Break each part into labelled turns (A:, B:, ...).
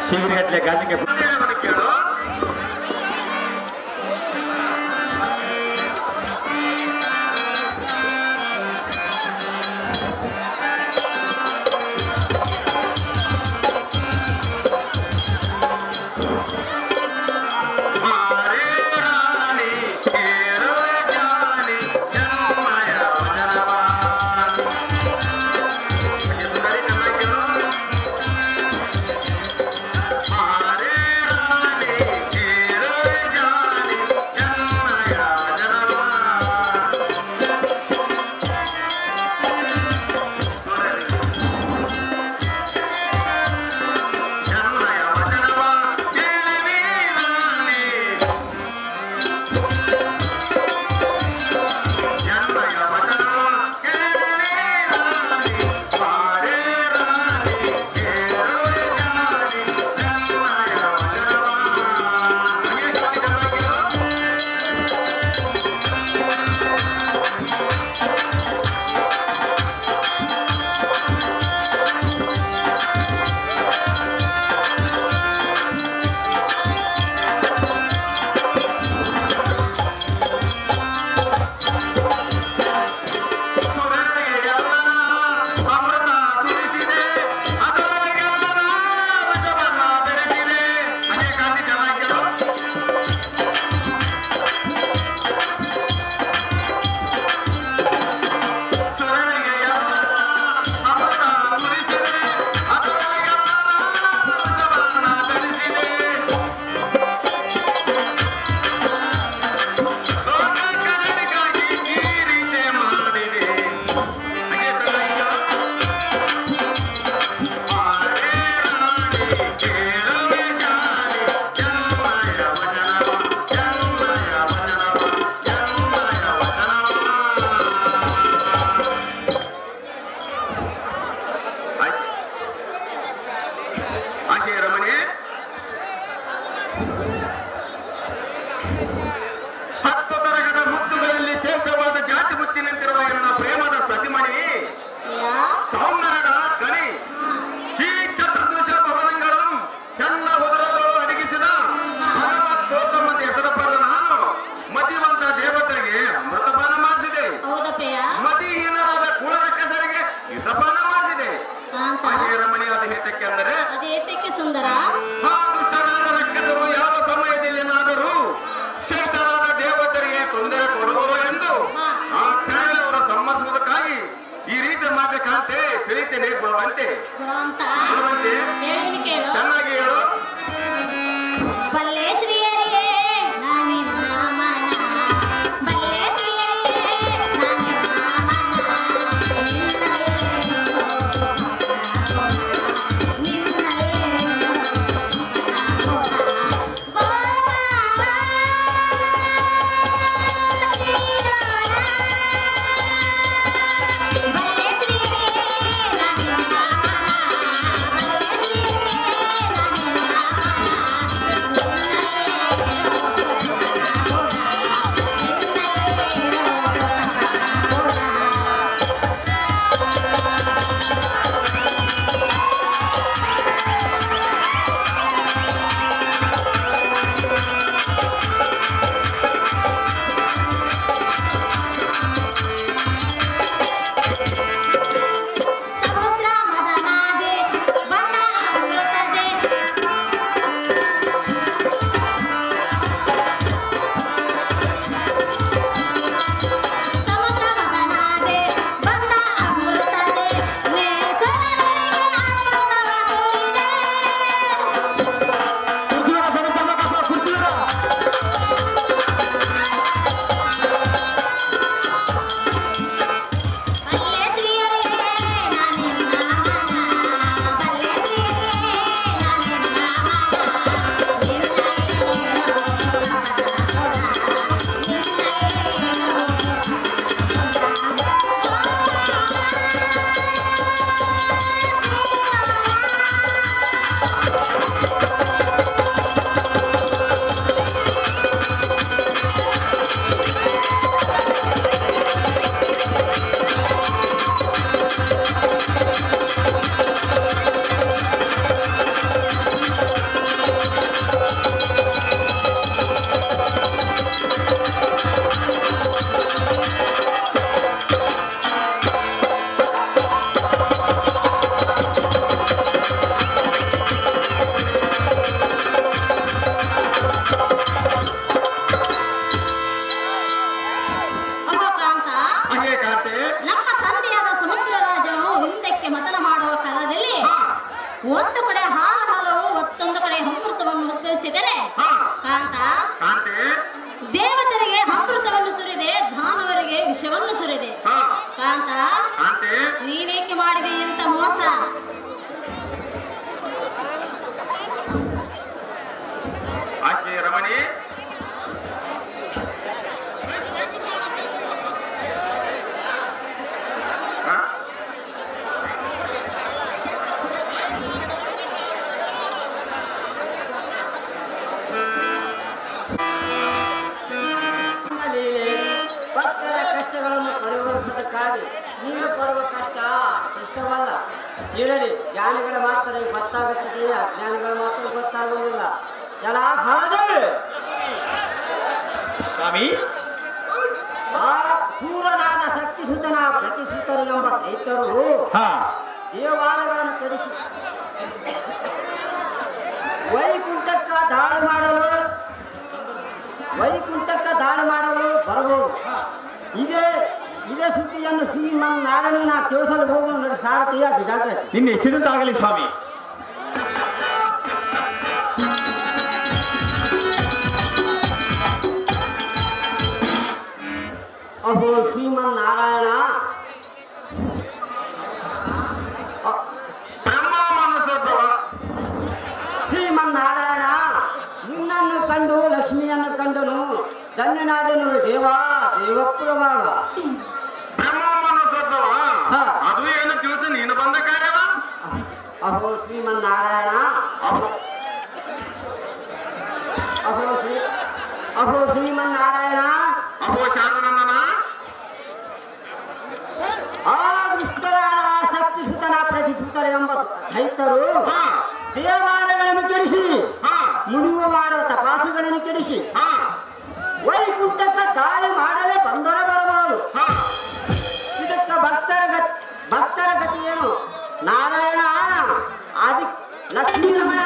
A: ಸಿಗರೇಟ್ಲೆ ಗಾಲಿಗೆ
B: ಮುಂದೇನವನು ಕೇಳು ಮಾರೇ ರಾಣಿ ಕೇಳುವ ಜಾನಿ ಜನ್ಮಯ ಜನವ. ಹಾಗೆ ಸುಂದರಿ ನನ್ನ ಕೇಳು. ಮಾರೇ ರಾಣಿ ಕೇಳುವ ಜಾನಿ ಜನ್ಮಯ ಜನವ. ಜನ್ಮಯ ವಚನವ ಕೇಳುವಿ ನಾನೇ. ಜನ್ಮಯ ವಚನವ ಕೇಳುವಿ ನಾನೇ. ಮಾರೇ ರಾಣಿ ಕೇಳುವೆ ಜಾನಿ ಜನ್ಮಯ ವಚನವ. ಹಂಗೆ ಜ್ಯೋತಿ ಚೆನ್ನಾಗಿರು. ಸುರರಿಗೆ ಎಲ್ಲನ ಅಮೃತ ಸುರಿಸಿದೆ ಅದರೊಳಗೆಲ್ಲನ ವಿಷವನ್ನ ಬೆರೆಸಿದೆ ಅದೇ ಗಾಂಧಿ ಚೆನ್ನಾಗಿರು ಸುರರಿಗೆ ಎಲ್ಲನ ಅಮೃತ ಸುರಿಸಿದೆ ಅದರೊಳಗೆಲ್ಲನ ವಿಷವನ್ನ ಬೆರೆಸಿದೆ ಲೋಕ ಕನ್ನಡಿಗಾಗಿ ಈ ರೀತಿ ಮಾಡಿದೆ ಹಾಗೆ ಸದಾಯಿತು. ಮಾರೇ ರಾಣಿ ಕೇಳುವೆ ಜಾನಿ ಜನ್ಮಯ ವಚನವ ಜನ್ಮಯ ವಚನವ ಜನ್ಮಯ ವಚನವ ಆಚೆ ಆಚೆ ರಮಣಿ ಹತ್ತು ತರಗದ ಮುತ್ತುಗಳಲ್ಲಿ ಶ್ರೇಷ್ಠವಾದ ಜಾತಿ ಮುತ್ತಿನಂತಿರುವ ಎನ್ನ ಪ್ರೇಮದ ಸತಿಮಣಿ ಸೌಂದರ್ಯದ ಗಣಿ ಈ ಚತುರ್ದಶ ಭವನಗಳು ಎಲ್ಲ ಉದರದಳು ಅಡಗಿಸಿದ ಭಗವತ್ತೋತ್ತಮದ ಹೆಸರು ಪಡೆದ ನಾನು ಮತಿವಂತ ದೇವತೆಗೆ ಅಮೃತಪಾನ ಮಾಡಿಸಿದೆ
C: ಹೌದಪ್ಪಯ್ಯ
B: ಮತಿಹೀನರಾದ ಕುಳರ ಕೆಸರಿಗೆ ವಿಷಪಾನ ಮಾಡಿಸಿದೆ
C: ಅಂತ
B: ಅಜಯ ರಮಣೀಯಾದ ಹೇತಕ್ಕೆಂದರೆ
C: ಅದೇತಕ್ಕೆ ಸುಂದರ
B: ಆ ದುಷ್ಟರಾದ ರಕ್ಕಸರು ಯಾವ ಸಮಯದಲ್ಲಿನಾದರೂ ಶ್ರೇಷ್ಠರಾದ ದೇವತೆಗೆ ತೊಂದರೆ ಕೊಡುವರು ಎಂದು ಆ ಕ್ಷಣವೇ ಅವರ ಸಮ್ಮತಿಸುವುದಕ್ಕಾಗಿ ಈ ರೀತಿ ಮಾಡಬೇಕಂತೆ ತಿಳಿತೇನೆ ಗುಣವಂತೆ
C: ಗುಣವಂತ
B: ಗುಣವಂತೆ
C: ಹೇಳಿ ಕೇಳು
B: ಚೆನ್ನಾಗಿ ಹೇಳು
C: ಬಲ್ಲೆ ಶ್ರೀಯರಿಗೆ ನಾನಿನ್ನ ಮನ ಬಲ್ಲೆ ಶ್ರೀಯರಿಗೆ ನಾನಿನ್ನ ಮನ ನಿನ್ನಲೇ ಬಲ್ಲೆ ಶ್ರೀಯರಿಗೆ ನಾನಿನ್ನ ಮನ ಬಲ್ಲೆ ಶ್ರೀಯರಿಗೆ ನಾನಿನ್ನ ಒಂದು ಕಡೆ ಹಾಲು ಹಾಲು ಮತ್ತೊಂದು ಕಡೆ ಅಮೃತವನ್ನು ಉದ್ಭವಿಸಿದರೆ
B: ಹಾ
C: ಕಾಂತ
B: ಕಾಂತೆ
C: ದೇವತೆಗೆ ಅಮೃತವನ್ನು ಸುರಿದೆ ದಾನವರಿಗೆ ವಿಷವನ್ನು ಸುರಿದೆ
B: ಹಾ
C: ಕಾಂತ
B: ಕಾಂತೆ
C: ನೀವೇಕೆ ಮಾಡಿದೆ ಇಂಥ ಮೋಸ
B: ಆಕೆ ರಮಣಿ ಹಾ?
A: ಲೀಲೆ ಭಕ್ತರ ಕಷ್ಟಗಳನ್ನು ಪರಿಹರಿಸೋದಕ್ಕಾಗಿ ನೀನು ಪಡುವ ಕಷ್ಟ ಇಷ್ಟವಲ್ಲ ಇರಲಿ ಜ್ಞಾನಿಗಳ ಮಾತ್ರ ಗೊತ್ತಾಗುತ್ತದೆ ಅಜ್ಞಾನಿಗಳ ಮಾತ್ರ ಗೊತ್ತಾಗುವುದಿಲ್ಲ ಎಲ್ಲ ಸರದೆ
D: ಸ್ವಾಮಿ
A: ಆ ಸೂರನಾದ ಶಕ್ತಿಸುತನ ಪ್ರತಿಸುತರು ಎಂಬ ದೈತ್ಯರು
D: ಹಾ
A: ದೇವಾಲಯಗಳನ್ನು ಕೆಡಿಸಿ ವೈಕುಂಠಕ್ಕ ದಾಳಿ ಮಾಡಲು ವೈಕುಂಠಕ್ಕ ದಾಳಿ ಮಾಡಲು ಬರಬಹುದು ಇದೇ ಇದೇ ಸುದ್ದಿಯನ್ನು ಶ್ರೀಮನ್ ನಾರಾಯಣನ ತಿಳಿಸಲು ಹೋಗಲು ನೋಡಿ ಸಾರಥಿಯ ಜಾಗ್ರತೆ
D: ನಿನ್ನ ಎಷ್ಟಿದಂತಾಗಲಿ ಸ್ವಾಮಿ
A: ಅಹೋ ಶ್ರೀಮನ್ ನಾರಾಯಣ ಅ-
B: ಬ್ರಹ್ಮ ಮನಸ್ಸೋದ್ಭವ
A: ಶ್ರೀಮನ್ ನಾರಾಯಣ ನಿನ್ನನ್ನು ಕಂಡು ಲಕ್ಷ್ಮಿಯನ್ನು ಕಂಡನು ಧನ್ಯನಾದನು ದೇವ ದೇವಪ್ರಭಾವ
B: ಬ್ರಹ್ಮ ಮನಸ್ಸೋದ್ಭವ
A: ಹಾ.
B: ಅದು ಏನು ತಿಳಿಸಿ ನೀನು ಬಂದ ಕಾರ್ಯವ
A: ಅಹೋ ಶ್ರೀಮನ್ ನಾರಾಯಣ
B: ಅಹೋ
A: ಅಹೋ ಶ್ರೀ ಅಹೋ ಶ್ರೀಮನ್ ನಾರಾಯಣ
B: ಅಹೋ ಶಾರದನಂದನ
A: ಆ ದುಷ್ಟರಾದ ಶಕ್ತಿಸುತನ ಪ್ರತಿಸುತರ ಎಂಬ ದೈತರು
B: ಹಾ
A: ದೇವಾಲಯಗಳನ್ನು ಕೆಡಿಸಿ
B: ಹಾ
A: ಮುಳುವ ಮಾಡುವ ತಪಾಸುಗಳನ್ನು ಕೆಡಿಸಿ
B: ಹಾ
A: ವೈಕುಂಠಕ್ಕೆ ದಾಳಿ ಮಾಡಲೇ ಬಂದರೆ ಬರಬಹುದು
B: ಹಾ
A: ಇದಕ್ಕೆ ಭಕ್ತರ ಗತಿ ಭಕ್ತರ ಗತಿ ಏನು ನಾರಾಯಣ ಆದಿ ಲಕ್ಷ್ಮೀ ರಮಣ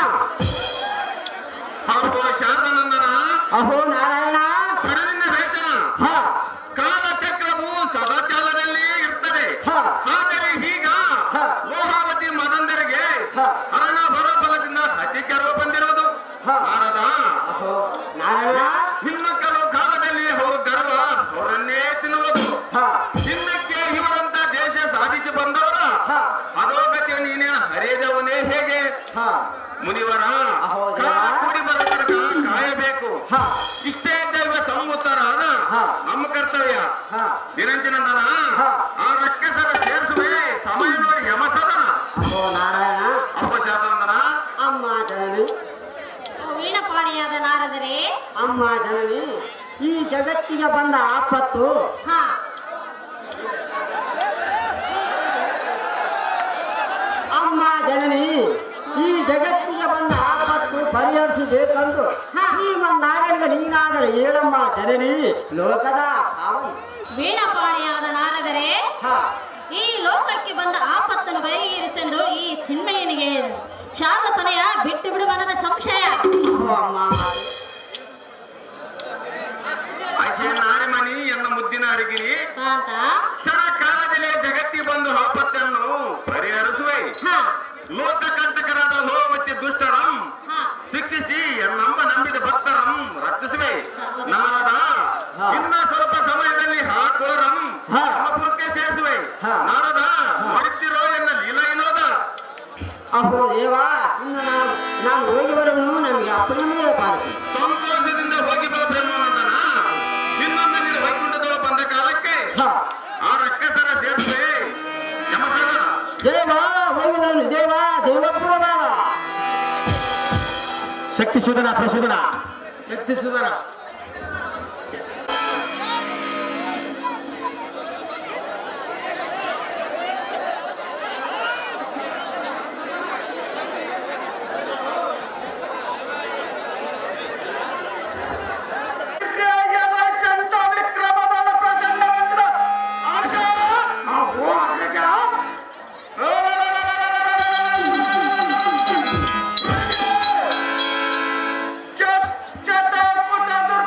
B: ಅಹೋ ಶಾರದನಂದನ
A: ಅಹೋ ನಾರಾಯಣ
B: ಬಿಡುವಿನ ವೇತನ
A: ಹ
B: ಕಾಲಚಕ್ರವು ಸದಾಚಾಲದಲ್ಲಿ ಇರ್ತದೆ
A: ಹಾ.
B: ಆದರೆ ಈಗ
A: ಹಾ.
B: ಲೋಹಾವತಿ ಮದಂದರಿಗೆ
A: ಹಾ.
B: ಹರಣ ಬರೋ ಬಲದಿಂದ ಅತಿ ಗರ್ವ ಬಂದಿರುವುದು
A: ಹಾ.
B: ನಾರದ
A: ಅಹೋ ನಾರಾಯಣ
B: ಇನ್ನು ಕೆಲವು ಕಾಲದಲ್ಲಿ ಅವ್ರ ಗರ್ವ ಅವರನ್ನೇ ತಿನ್ನುವುದು
A: ಹ
B: ಚಿನ್ನಕ್ಕೆ ಇವರಂತ ದೇಶ ಸಾಧಿಸಿ ಬಂದವರ
A: ಹಾ.
B: ಅಧೋಗತಿ ನೀನೇನು ಹರಿಯದವನೇ ಹೇಗೆ
A: ಹ
B: ಮುನಿವರ
A: ಹೌದಾ?
B: ಕಾಲ ಕೂಡಿ ಬರೋ ತನಕ ಕಾಯಬೇಕು
A: ಹಾ.
B: ಇಷ್ಟೇ ದೈವ ಸಂವತ್ತರಾದ
A: ಹಾ.
B: ನಮ್ಮ ಕರ್ತವ್ಯ
A: ಹಾ.
B: ನಿರಂಜನಂದನ
A: ಹಾ.
B: ಆ ರಕ್ಕಸರ ಸೇರಿಸುವೆ ಸಮಯ ನೋಡಿ ಯಮಸದನ
A: ಅಹೋ ನಾರಾಯಣ
B: ಅಪಶಾತನಂದನ
A: ಅಮ್ಮ ಜನನಿ
C: ವೀಣಪಾಣಿಯಾದ ನಾರದರೆ
A: ಅಮ್ಮ ಜನನಿ ಈ ಜಗತ್ತಿಗೆ ಬಂದ ಆಪತ್ತು
C: ಹಾ
A: ಅಮ್ಮ ಜನನಿ ಈ ಜಗತ್ತಿಗೆ ಬಂದ ಆಪತ್ತು ಪರಿಹರಿಸಬೇಕೆಂದು
C: ಹಾ.
A: ಶ್ರೀಮನ್ನಾರಾಯಣಗೆ ನೀನಾದರೆ ಹೇಳಮ್ಮ ಜನನಿ ಲೋಕದ ಪಾವನಿ
C: ವೀಣಪಾಣಿಯಾದ ನಾರದರೆ
A: ಹ
C: ಈ ಲೋಕಕ್ಕೆ ಬಂದ ಆಪತ್ತನ್ನು ಬಗೆಹರಿಸೆಂದು ಈ ಚಿನ್ಮಯನಿಗೆ ಶಾರತನಯ ಬಿಟ್ಟು ಬಿಡುವನದ ಸಂಶಯ
A: ಅಹೋ ಅಮ್ಮ ಮಾರಿ.
B: ಆಕೆ ನಾರಿಮಣಿ ಎನ್ನ ಮುದ್ದಿನ ಅರಿಗಿರಿ
C: ಕಾಂತ
B: ಕ್ಷಣ ಕಾಲದಲ್ಲಿ ಜಗತ್ತಿ ಬಂದು ಆಪತ್ತನ್ನು ಪರಿಹರಿಸುವೆ
C: ಹಾ
B: ಲೋಕಕಂಟಕರಾದ ಲೋಮತಿ ದುಷ್ಟರಂ
C: ಹಾ
B: ಶಿಕ್ಷಿಸಿ ನಮ್ಮ ನಂಬಿದ ಭಕ್ತರಂ ರಕ್ಷಿಸುವೆ ನಾರದ
A: ಹಾ.
B: ಇನ್ನ ಸ್ವಲ್ಪ ಸಮಯದಲ್ಲಿ ಆ ಕುಳರಂ
A: ಹಾ.
B: ಸಮಪುರಕ್ಕೆ ಸೇರಿಸುವೆ
A: ಹಾ.
B: ನಾರದ ಮಾಡುತ್ತಿರೋ ಎನ್ನ ಲೀಲ ಏನೋದ
A: ಅಹೋ ದೇವ ಇನ್ನು ನಾನು ನಾನು ಹೋಗಿ ಬರುವನು ನನಗೆ ಅಪ್ಪನೇ ಪಾಲಿಸಿ
B: ಸಂತೋಷದಿಂದ ಹೋಗಿ ಬಾ ಬ್ರಹ್ಮನಂದನ ಇನ್ನೊಮ್ಮೆ ನೀನು ವೈಕುಂಠದೊಳು ಬಂದ ಕಾಲಕ್ಕೆ
A: ಹ
B: ಆ ರಕ್ಕಸರ ಸೇರಿಸುವೆ ಯಮಸದನ
A: ದೇವ ಹೋಗಿ ಬರನು ದೇವ ದೇವಪುರ ಬಾವ
D: ಶಕ್ತಿ ಸುಧನ ಪ್ರಸುಧನ
A: ಶಕ್ತಿಸುಧನ
B: ಚಟ ಪುಟದ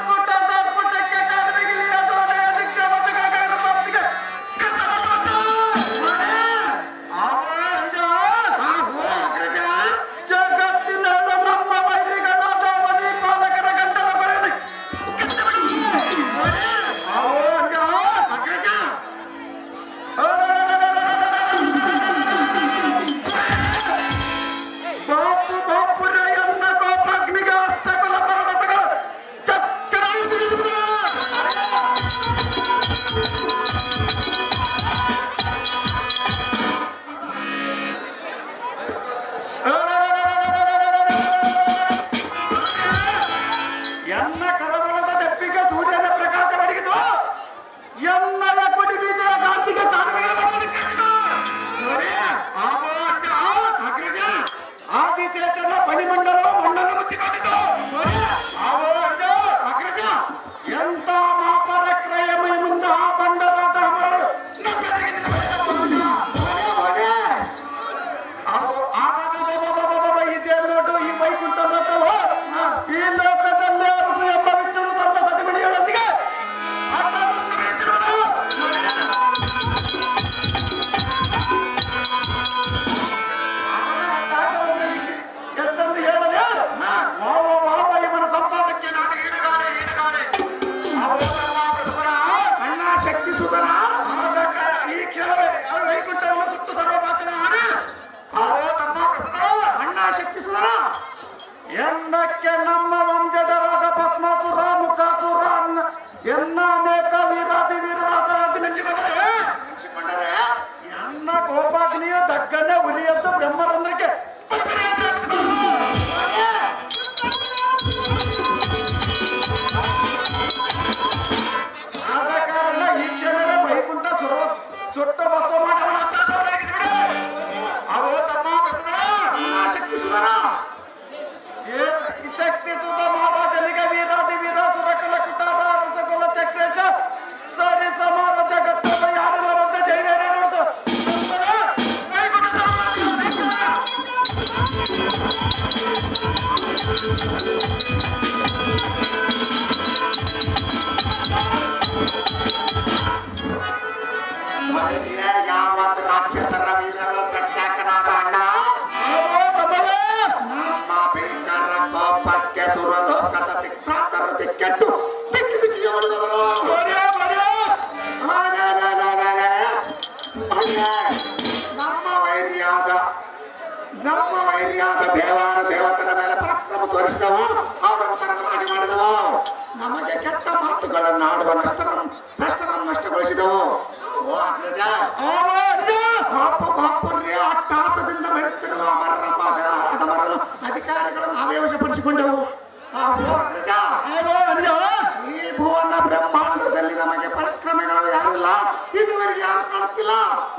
E: ವೈರಿಯಾದ ನಮ್ಮ ವೈರಿಯಾದ ದೇವಾನ ದೇವತರ ಮೇಲೆ ಪರಾಕ್ರಮ ತೋರಿಸಿದವು ಅವರನ್ನು ಸರಳವಾಗಿ ಮಾಡಿದವು ನಮಗೆ ಕೆಟ್ಟ ಮಾತುಗಳನ್ನು ಆಡುವ ನಷ್ಟರನ್ನು ಭ್ರಷ್ಟರನ್ನು ನಷ್ಟಗೊಳಿಸಿದವು ಓ ಅಗ್ರಜ, ಪಾಪ ಮಾಪುರ್ಯ ಅಟ್ಟಾಸದಿಂದ ಮೆರೆತಿರುವ ಅಮರರಮ್ಮ ಅದಮರನ್ನು ಅಧಿಕಾರಿಗಳನ್ನು ನಾವೇ ವಶಪಡಿಸಿಕೊಂಡೆವು ಆ ಓ ಅಗ್ರಜ, ಈ ಭುವನ ಬ್ರಹ್ಮಾಂಡದಲ್ಲಿ ನಮಗೆ ಪರಾಕ್ರಮಿಗಳು ಯಾರು ಇಲ್ಲ ಇದುವರೆಗೆ ಯಾರು ಕಾಣುತ್ತಿಲ್ಲ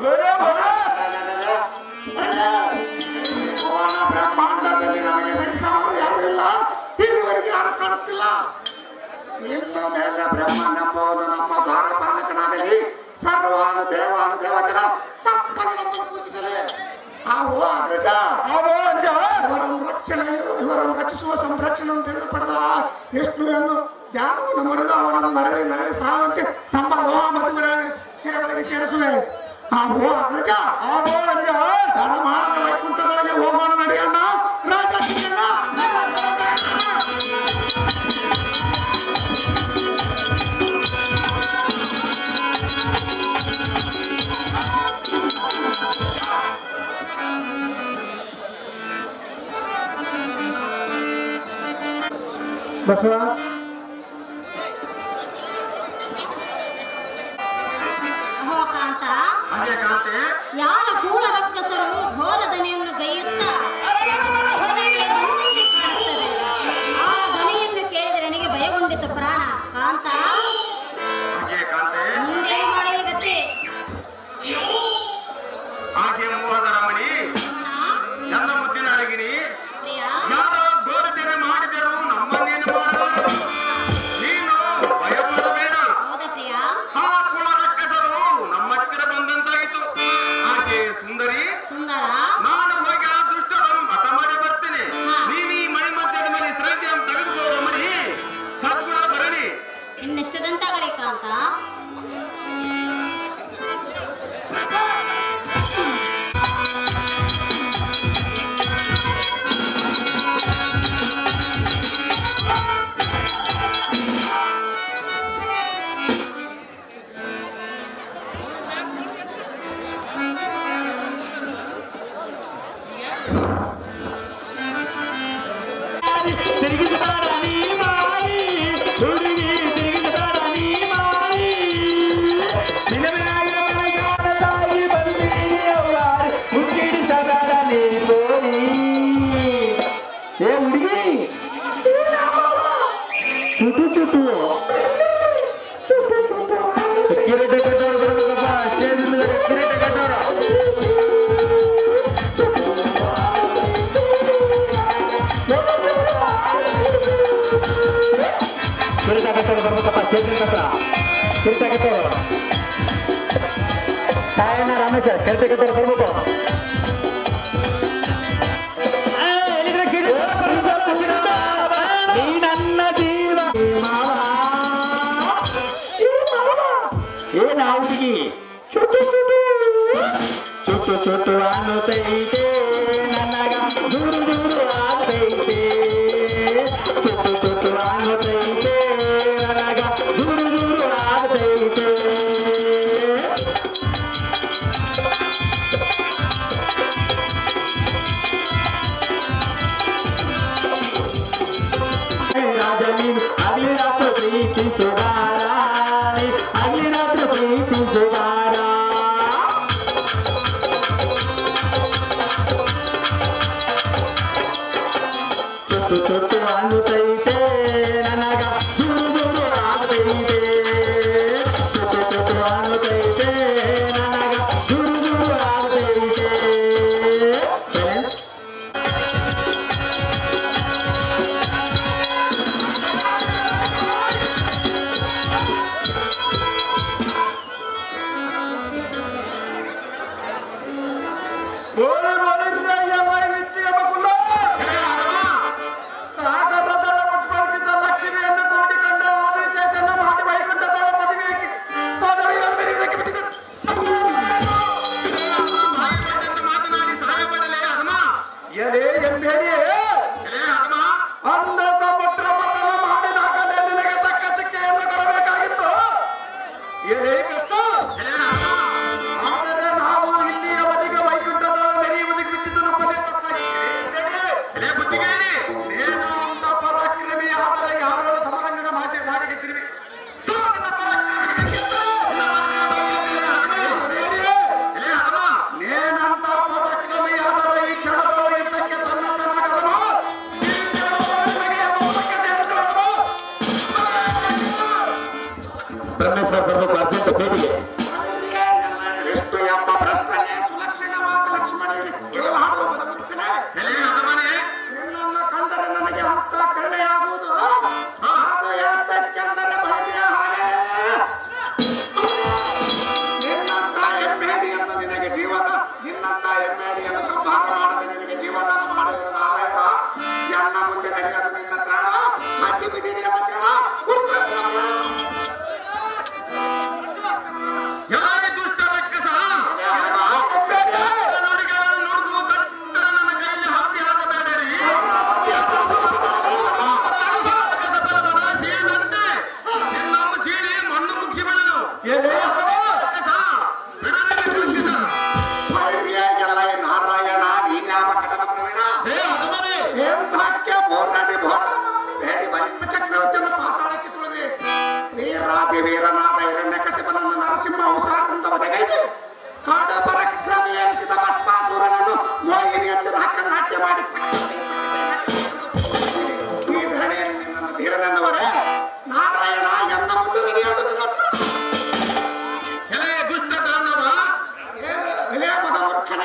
E: ಭುವನ ಬ್ರಹ್ಮಾಂಡದಲ್ಲಿ ನಮಗೆ ಸರಿಸಮರು ಯಾರು ಇಲ್ಲ ಇದುವರೆಗೆ ಯಾರು ಕಾಣುತ್ತಿಲ್ಲ ಇನ್ನು ಮೇಲೆ ಬ್ರಹ್ಮನೆಂಬವನು ನಮ್ಮ ದ್ವಾರಪಾಲಕನಾಗಲಿ ಸರ್ವಾನು ದೇವಾನು ದೇವತೆಗಳ ತಪ್ಪನ್ನು ನಮ್ಮನ್ನು ಪೂಜಿಸಲಿ ಆವು ಅಗ್ರಜ ಇವರನ್ನು ರಕ್ಷಣೆ ಇವರನ್ನು ರಕ್ಷಿಸುವ ಸಂರಕ್ಷಣೆ ತಿಳಿದು ಪಡೆದ ವಿಷ್ಣುವನ್ನು ಧ್ಯಾನವನ್ನು ಮುರಿದು ಅವನನ್ನು ನರಳಿ ನರಳಿ ಸಾವಂತೆ ತಮ್ಮ ಲೋಹ ಮತ್ತು ಮರಳಿ ಶಿರಗಳಿಗೆ ಸೇರಿಸುವೆ ಆವು ಅಗ್ರಜ ಧರ್ಮಾನ ವೈಕುಂಠದೊಳಗೆ ಹೋಗೋಣ ನಡೆಯೋಣ ರಾಜ ಸಿಂಗಣ್ಣ. ಬಸವ
C: ಅಹೋ ಕಾಂತ
B: ಹಾಗೆ ಕಾಂತೆ
C: ಯಾರ ಕೂಳ ರಕ್ಕಸರು ಘೋರ ದನಿಯನ್ನು ಗೈಯುತ್ತಾ ಹೊರಗೆ ಬಂದಂತೆ ಕಾಣುತ್ತದೆ. ಆ ಧ್ವನಿಯನ್ನು ಕೇಳಿದರೆ ನನಗೆ ಭಯಗೊಂಡಿತು ಪ್ರಾಣ ಕಾಂತ
B: ಹಾಗೆ ಕಾಂತೆ
C: ಮುಂದೆ ಮಾಡಲಿ ಗತಿ
B: ಹಾಗೆ ಮೋಹದ ರಮಣಿ ನನ್ನ ಮುದ್ದಿನ ಅಡಗಿನಿ
C: ಪ್ರಿಯ
B: ಯಾರೋ ಗೋರತೆನೆ ಮಾಡಿದರು ನಮ್ಮನ್ನೇನು ಮಾಡಬಾರದು ನೀನು ಭಯಪಡಬೇಡ
C: ಹೌದಾ ಪ್ರಿಯ
B: ಆ ಕುಳ ರಕ್ಕಸರು ನಮ್ಮ ಹತ್ತಿರ ಬಂದಂತಾಯಿತು ಆಕೆ ಸುಂದರಿ
C: ಸುಂದರ
B: ನಾನು ಹೋಗಿ ಆ ದುಷ್ಟರನ್ನು ಹತ ಮಾಡಿ ಬರ್ತೇನೆ ನೀನು ಈ ಮಣಿ ಮಧ್ಯದ ಮೇಲೆ ಶ್ರದ್ಧೆಯನ್ನು ತೆಗೆದುಕೋ ರಮಣಿ ಸದ್ಗುಣ ಬರಲಿ
C: ಇನ್ನೆಷ್ಟದಂತಾಗಲಿ ಕಾಂತ
D: ತಿರುಗಿಸಬೇಡ ನೀ ಮಾಡಿ ಹುಡುಗಿ ತಿರುಗಿಸಬೇಡ ನೀ ಮಾಡಿ ನಿನ್ನ ಮ್ಯಾಗ ಮನಗಾಡಲಾಗಿ ಬಂದೀನಿ ಅವ್ವ ಮುಚ್ಚಿಡಿಸಬೇಡ ನೀ ಗೋರಿ ಏ ಹುಡುಗಿ ಚುಟು ಚುಟು ಕಿರೀಟ ಕಟ್ಟೋರು ಬರ್ಬೇಕಪ್ಪ ಸ್ಟೇಜ್ ಮೇಲೆ ಕಿರೀಟ ಕಟ್ಟೋರು ಕಿರೀಟ ಕಟ್ಟೋರು ಬರ್ಬೇಕಪ್ಪ ಸ್ಟೇಜ್ ಹತ್ರ ಕಿರೀಟ ಕಟ್ಟೋರು ಸಾಯಣ್ಣ ರಮೇಶ ಕಿರೀಟ ಕಟ್ಟೋರು ಬರ್ಬೇಕು ನೀ ನನ್ನ ಜೀವ ಏನ ಹುಡುಗಿ ಚುಟ್ಟು ಚುಟ್ಟು ಚುಟ್ಟು ಚುಟ್ಟು ಅನ್ನುತ್ತೈತೆ ನನಗ ದೂರು ದೂರು ಆಗ್ತೈತೆ ಚುಟ್ಟು ಚುಟ್ಟು ಅನ್ನುತ್ತೈತೆ ನನಗ ದೂರು ದೂರು ಆಗ್ತೈತೆ ರಾಜ ನೀನು ಅಗಲಿ ರಾತ್ರಿ ಪ್ರೀತಿಸುವಾರ ಅಗಲಿ ರಾತ್ರಿ ಪ್ರೀತಿಸುವಾರ ಚುಟ್ಟು ಚುಟ್ಟು ಅನ್ನುತ್ತೈತೆ ನನಗ ದೂರು ದೂರು ಆಗ್ತೈತೆ ಚುಟ್ಟು ಚುಟ್ಟು ಅನ್ನುತ್ತೈತೆ ನನಗ ದೂರು ದೂರು ಆಗ್ತೈತೆ Silence.
A: ಸಾಗರದಳ ಉತ್ಪತ್ತಿಸಿದ ಲಕ್ಷ್ಮಿಯನ್ನು ಕೂಡಿಕೊಂಡು ಆದಿಚೇಚನ ಮಾಡಿ ವೈಕುಂಠದಳ ಪದವಿ ಪದವಿಯನ್ನು ಬಿರಿಯುವುದಕ್ಕೆ ಬಿಟ್ಟಿತು.
B: ಸಾಯಬಾರದೆಂದು ಮಾತನಾಡಿ ಸಹಾಯ ಪಡಲೇ ಹನುಮ
A: ಎಲೆ ಎಂಬೇಡಿಯೇ
B: ಎಲೇ ಹನುಮ
A: ಅಂದ ಸಮುದ್ರ ಪತನ ಮಾಡಿದಾಗಲೇ ನಿನಗೆ ತಕ್ಕ ಶಿಕ್ಷೆಯನ್ನು ಕೊಡಬೇಕಾಗಿತ್ತು ಎಲೆ ಕೃಷ್ಣ
B: ಎಲೇ ಹನುಮ
A: ಆದರೆ ನಾವು ಇಲ್ಲಿಯವರೆಗೆ ವೈಕುಂಠದ ಮೆರೆಯುವ
B: ಎಲೆ ಹನುಮನೆ
E: ನಿನ್ನನ್ನು ಕಂಡರೆ ನನಗೆ ಅರ್ಥ ಕರುಣೆಯಾಗುವುದು ಅದು ಏತಕ್ಕೆಂದರೆ ಭಯ ಹಾಗೆ ನಿನ್ನಂತ ಎಮ್ಮೆಡಿಯನ್ನು ನಿನಗೆ ಜೀವದ ನಿನ್ನಂತ ಎಮ್ಮೆಡಿಯನ್ನು ಸಂಹಾರ ಮಾಡದೆ ನಿನಗೆ ಜೀವದಾನ ಮಾಡಿರುವ ನಾರಾಯಣ ಎನ್ನ ಮುಂದೆ ನಡೆಯಲು ನಿನ್ನ ತ್ರಾಣ ಅಡ್ಡಿ ಬಿದಿಡಿಯನ್ನ ಚರಣ
B: ಯಾರೇ ದುಷ್ಟ ರಕ್ಕಸ ನುಡಿಗಳನ್ನು ನುಡಿದು ತಟ್ಟನೆ ನನ್ನ ಕೈಯಲ್ಲಿ ಹತ್ತಿ ಹಾಕಬೇಡಿರಿ ಬಲವನ್ನು ಸೀಳಿದಂತೆ ನಿನ್ನನ್ನು ಸೀಳಿ ಮಣ್ಣು ಮುಗಿಸಿ ಬಿಡನು ರಕ್ಕಸ ಬಿಡಲಿಲ್ಲ ರಕ್ಕಸ
E: ಎಲ್ಲ ನಾರಾಯಣ ನೀನ್ಯಾವ ಕಥನ ಪ್ರವೀಣ
B: ಹೇ ಹನುಮನೆ
E: ಎಂತಕ್ಕೆ ಬೋರಾಡಿ ಬೋರಾಡಿ ಬೇಡಿ ಬಲಿಪ ಚಕ್ರವರ್ತಿಯನ್ನು ಪಾತಾಳಕ್ಕೆ ತುಳಿದೆ ವೀರಾದಿ ವೀರನಾದ ಹಿರಣ್ಯ ಕಸಿಪನನ್ನು ನರಸಿಂಹ ಅವಸಾರದಿಂದ ಒದಗೈದು ಕಾಡ ಪರಕ್ರಮಿ ಎನಿಸಿದ ಭಸ್ಮಾಸುರನನ್ನು ಮೋಹಿನಿಯಂತೆ ನಾಟ್ಯ ನಾಟ್ಯ ಮಾಡಿ ಈ ಧರಣಿಯಲ್ಲಿ ನಿನ್ನನ್ನು ಧೀರನೆಂದವರೇ ನಾರಾಯಣ ಎನ್ನ ಮುಂದೆ ನಡೆಯೋದು ನಿನ್ನ
B: ಎಲೆ ದುಷ್ಟ ದಾನವ
E: ಎಲೆ ಮದ ಮೂರ್ಖನೇ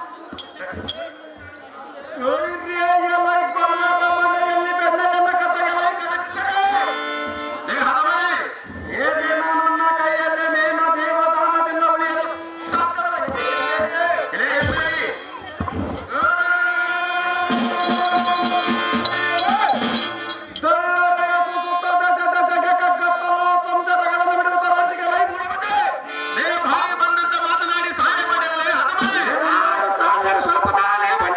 B: ಹೇ ಹನುಮನೆ ಎಲೆ ಹೆಬ್ಬಡಿ ಹೇ ಭಾರಿ ಬಂದಂತ ಮಾತನಾಡಿ ಸಹಾಯ ಮಾಡಿರಲೇ ಹನುಮನೆ
E: ಯಾರು ತಾಳ್ದರು ಸ್ವಲ್ಪ ತಾಳಲೇ ಬಂಡ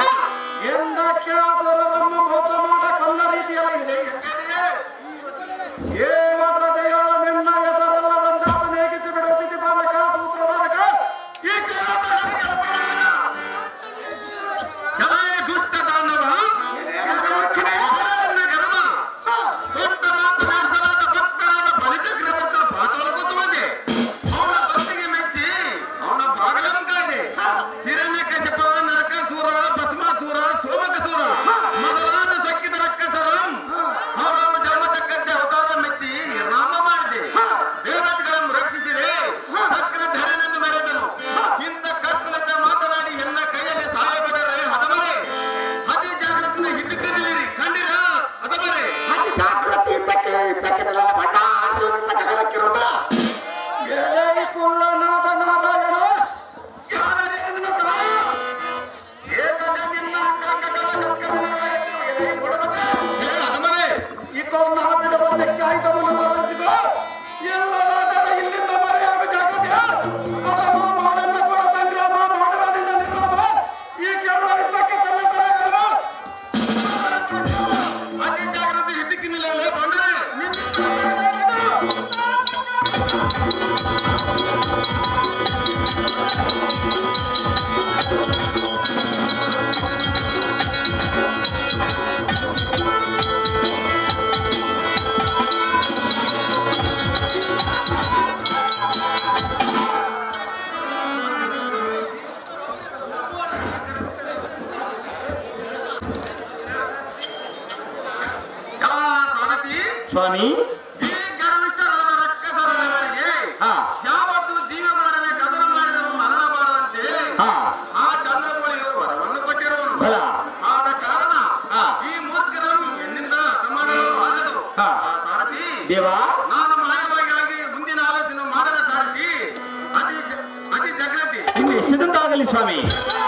B: ಎಲೆ ದುಷ್ಟ ದಾನವ
E: ಮೂರ್ಖನೇ
B: ನನ್ನ ಗರ್ವ ದೊಡ್ಡ ಮಾತನಾಡಿಸಲಾದ ಭಕ್ತರಾದ ಬಲಿಚಕ್ರವರ್ತ ಪಾತಾಳಕ್ಕೆ ಬಂದೆ ಅವನ ಭಕ್ತಿಗೆ ಮೆಚ್ಚಿ ಅವನ ಬಾಗಲಂ ಕಾಯ್ದೆ ಹಿರಣ್ಯ ಕಶಪ ನರಕಾಸೂರ ಭಸ್ಮಾಸೂರ ಸೋಮಕಸೂರ ಮೊದಲಾದ ಸಕ್ಕಿದ ರಕ್ಕಸರಂ ಅವರ ಜನ್ಮ ತಕ್ಕಂತೆ ಅವತಾರ ಮೆಚ್ಚಿ ನಿರ್ನಾಮ ಮಾಡಿದೆ ದೇವತೆಗಳನ್ನು ರಕ್ಷಿಸಿದೆ ಸಕ್ರ ಧರನೆಂದು ಮೆರೆದನು ಇಂಥ ಕತ್ತಲತೆ ಮಾತನಾಡಿ ಎನ್ನ ಕೈಯಲ್ಲಿ ಸಹಾಯ ಪಡೆದರೆ ಹದಮರೆ ಅತಿ ಜಾಗೃತಿಯಿಂದ ಹಿಡಿದಿರಲಿರಿ ಕಂಡಿರ ಹದಮರೆ
E: ಅತಿ ಜಾಗೃತಿ ಇದ್ದಕ್ಕೆ ಇದ್ದಕ್ಕೆ ನೆಲ ಬಡ್ಡ ಆರಿಸುವನಿಂದ ಗಗನಕ್ಕಿರೋಣ
B: ಹೇ ಹದಮರೆ ಅತಿ ಜಾಗೃತಿ ಹಿಡಿಕಿನಿಲ್ಲ ಕೊಂಡರೆ ಯಾ ಸಾರಥಿ
A: ಸ್ವಾಮಿ
B: ಈ ಗರ್ವಿಷ್ಠರಾದ ರಕ್ಕಸರ ನೆರಳಿಗೆ
A: ಹಾ.
B: ಯಾವತ್ತು ಜೀವಮಾನವೇ ಕದನ ಮಾಡಿದರೂ ಮರಣ ಬಾರದಂತೆ
A: ಹಾ.
B: ಆ ಚಂದ್ರಮೌಳಿಯು ವರವನ್ನು ಕೊಟ್ಟಿರುವನು
A: ಬಲ.
B: ಆದ ಕಾರಣ
A: ಹಾ.
B: ಈ ಮೂರ್ಖರನ್ನು ಎನ್ನಿಂದ ಹತ ಮಾಡಲು ಆಗದು
A: ಹಾ.
B: ಆ ಸಾರಥಿ
A: ದೇವ
B: ನಾನು ಮಾಯವಾಗಿ ಆಗಿ ಮುಂದಿನ ಆಲೋಚನೆ ಮಾಡದ ಸಾರಥಿ ಅತಿ ಜ- ಅತಿ ಜಾಗೃತಿ
A: ಇನ್ನು ಎಷ್ಟದಂತಾಗಲಿ ಸ್ವಾಮಿ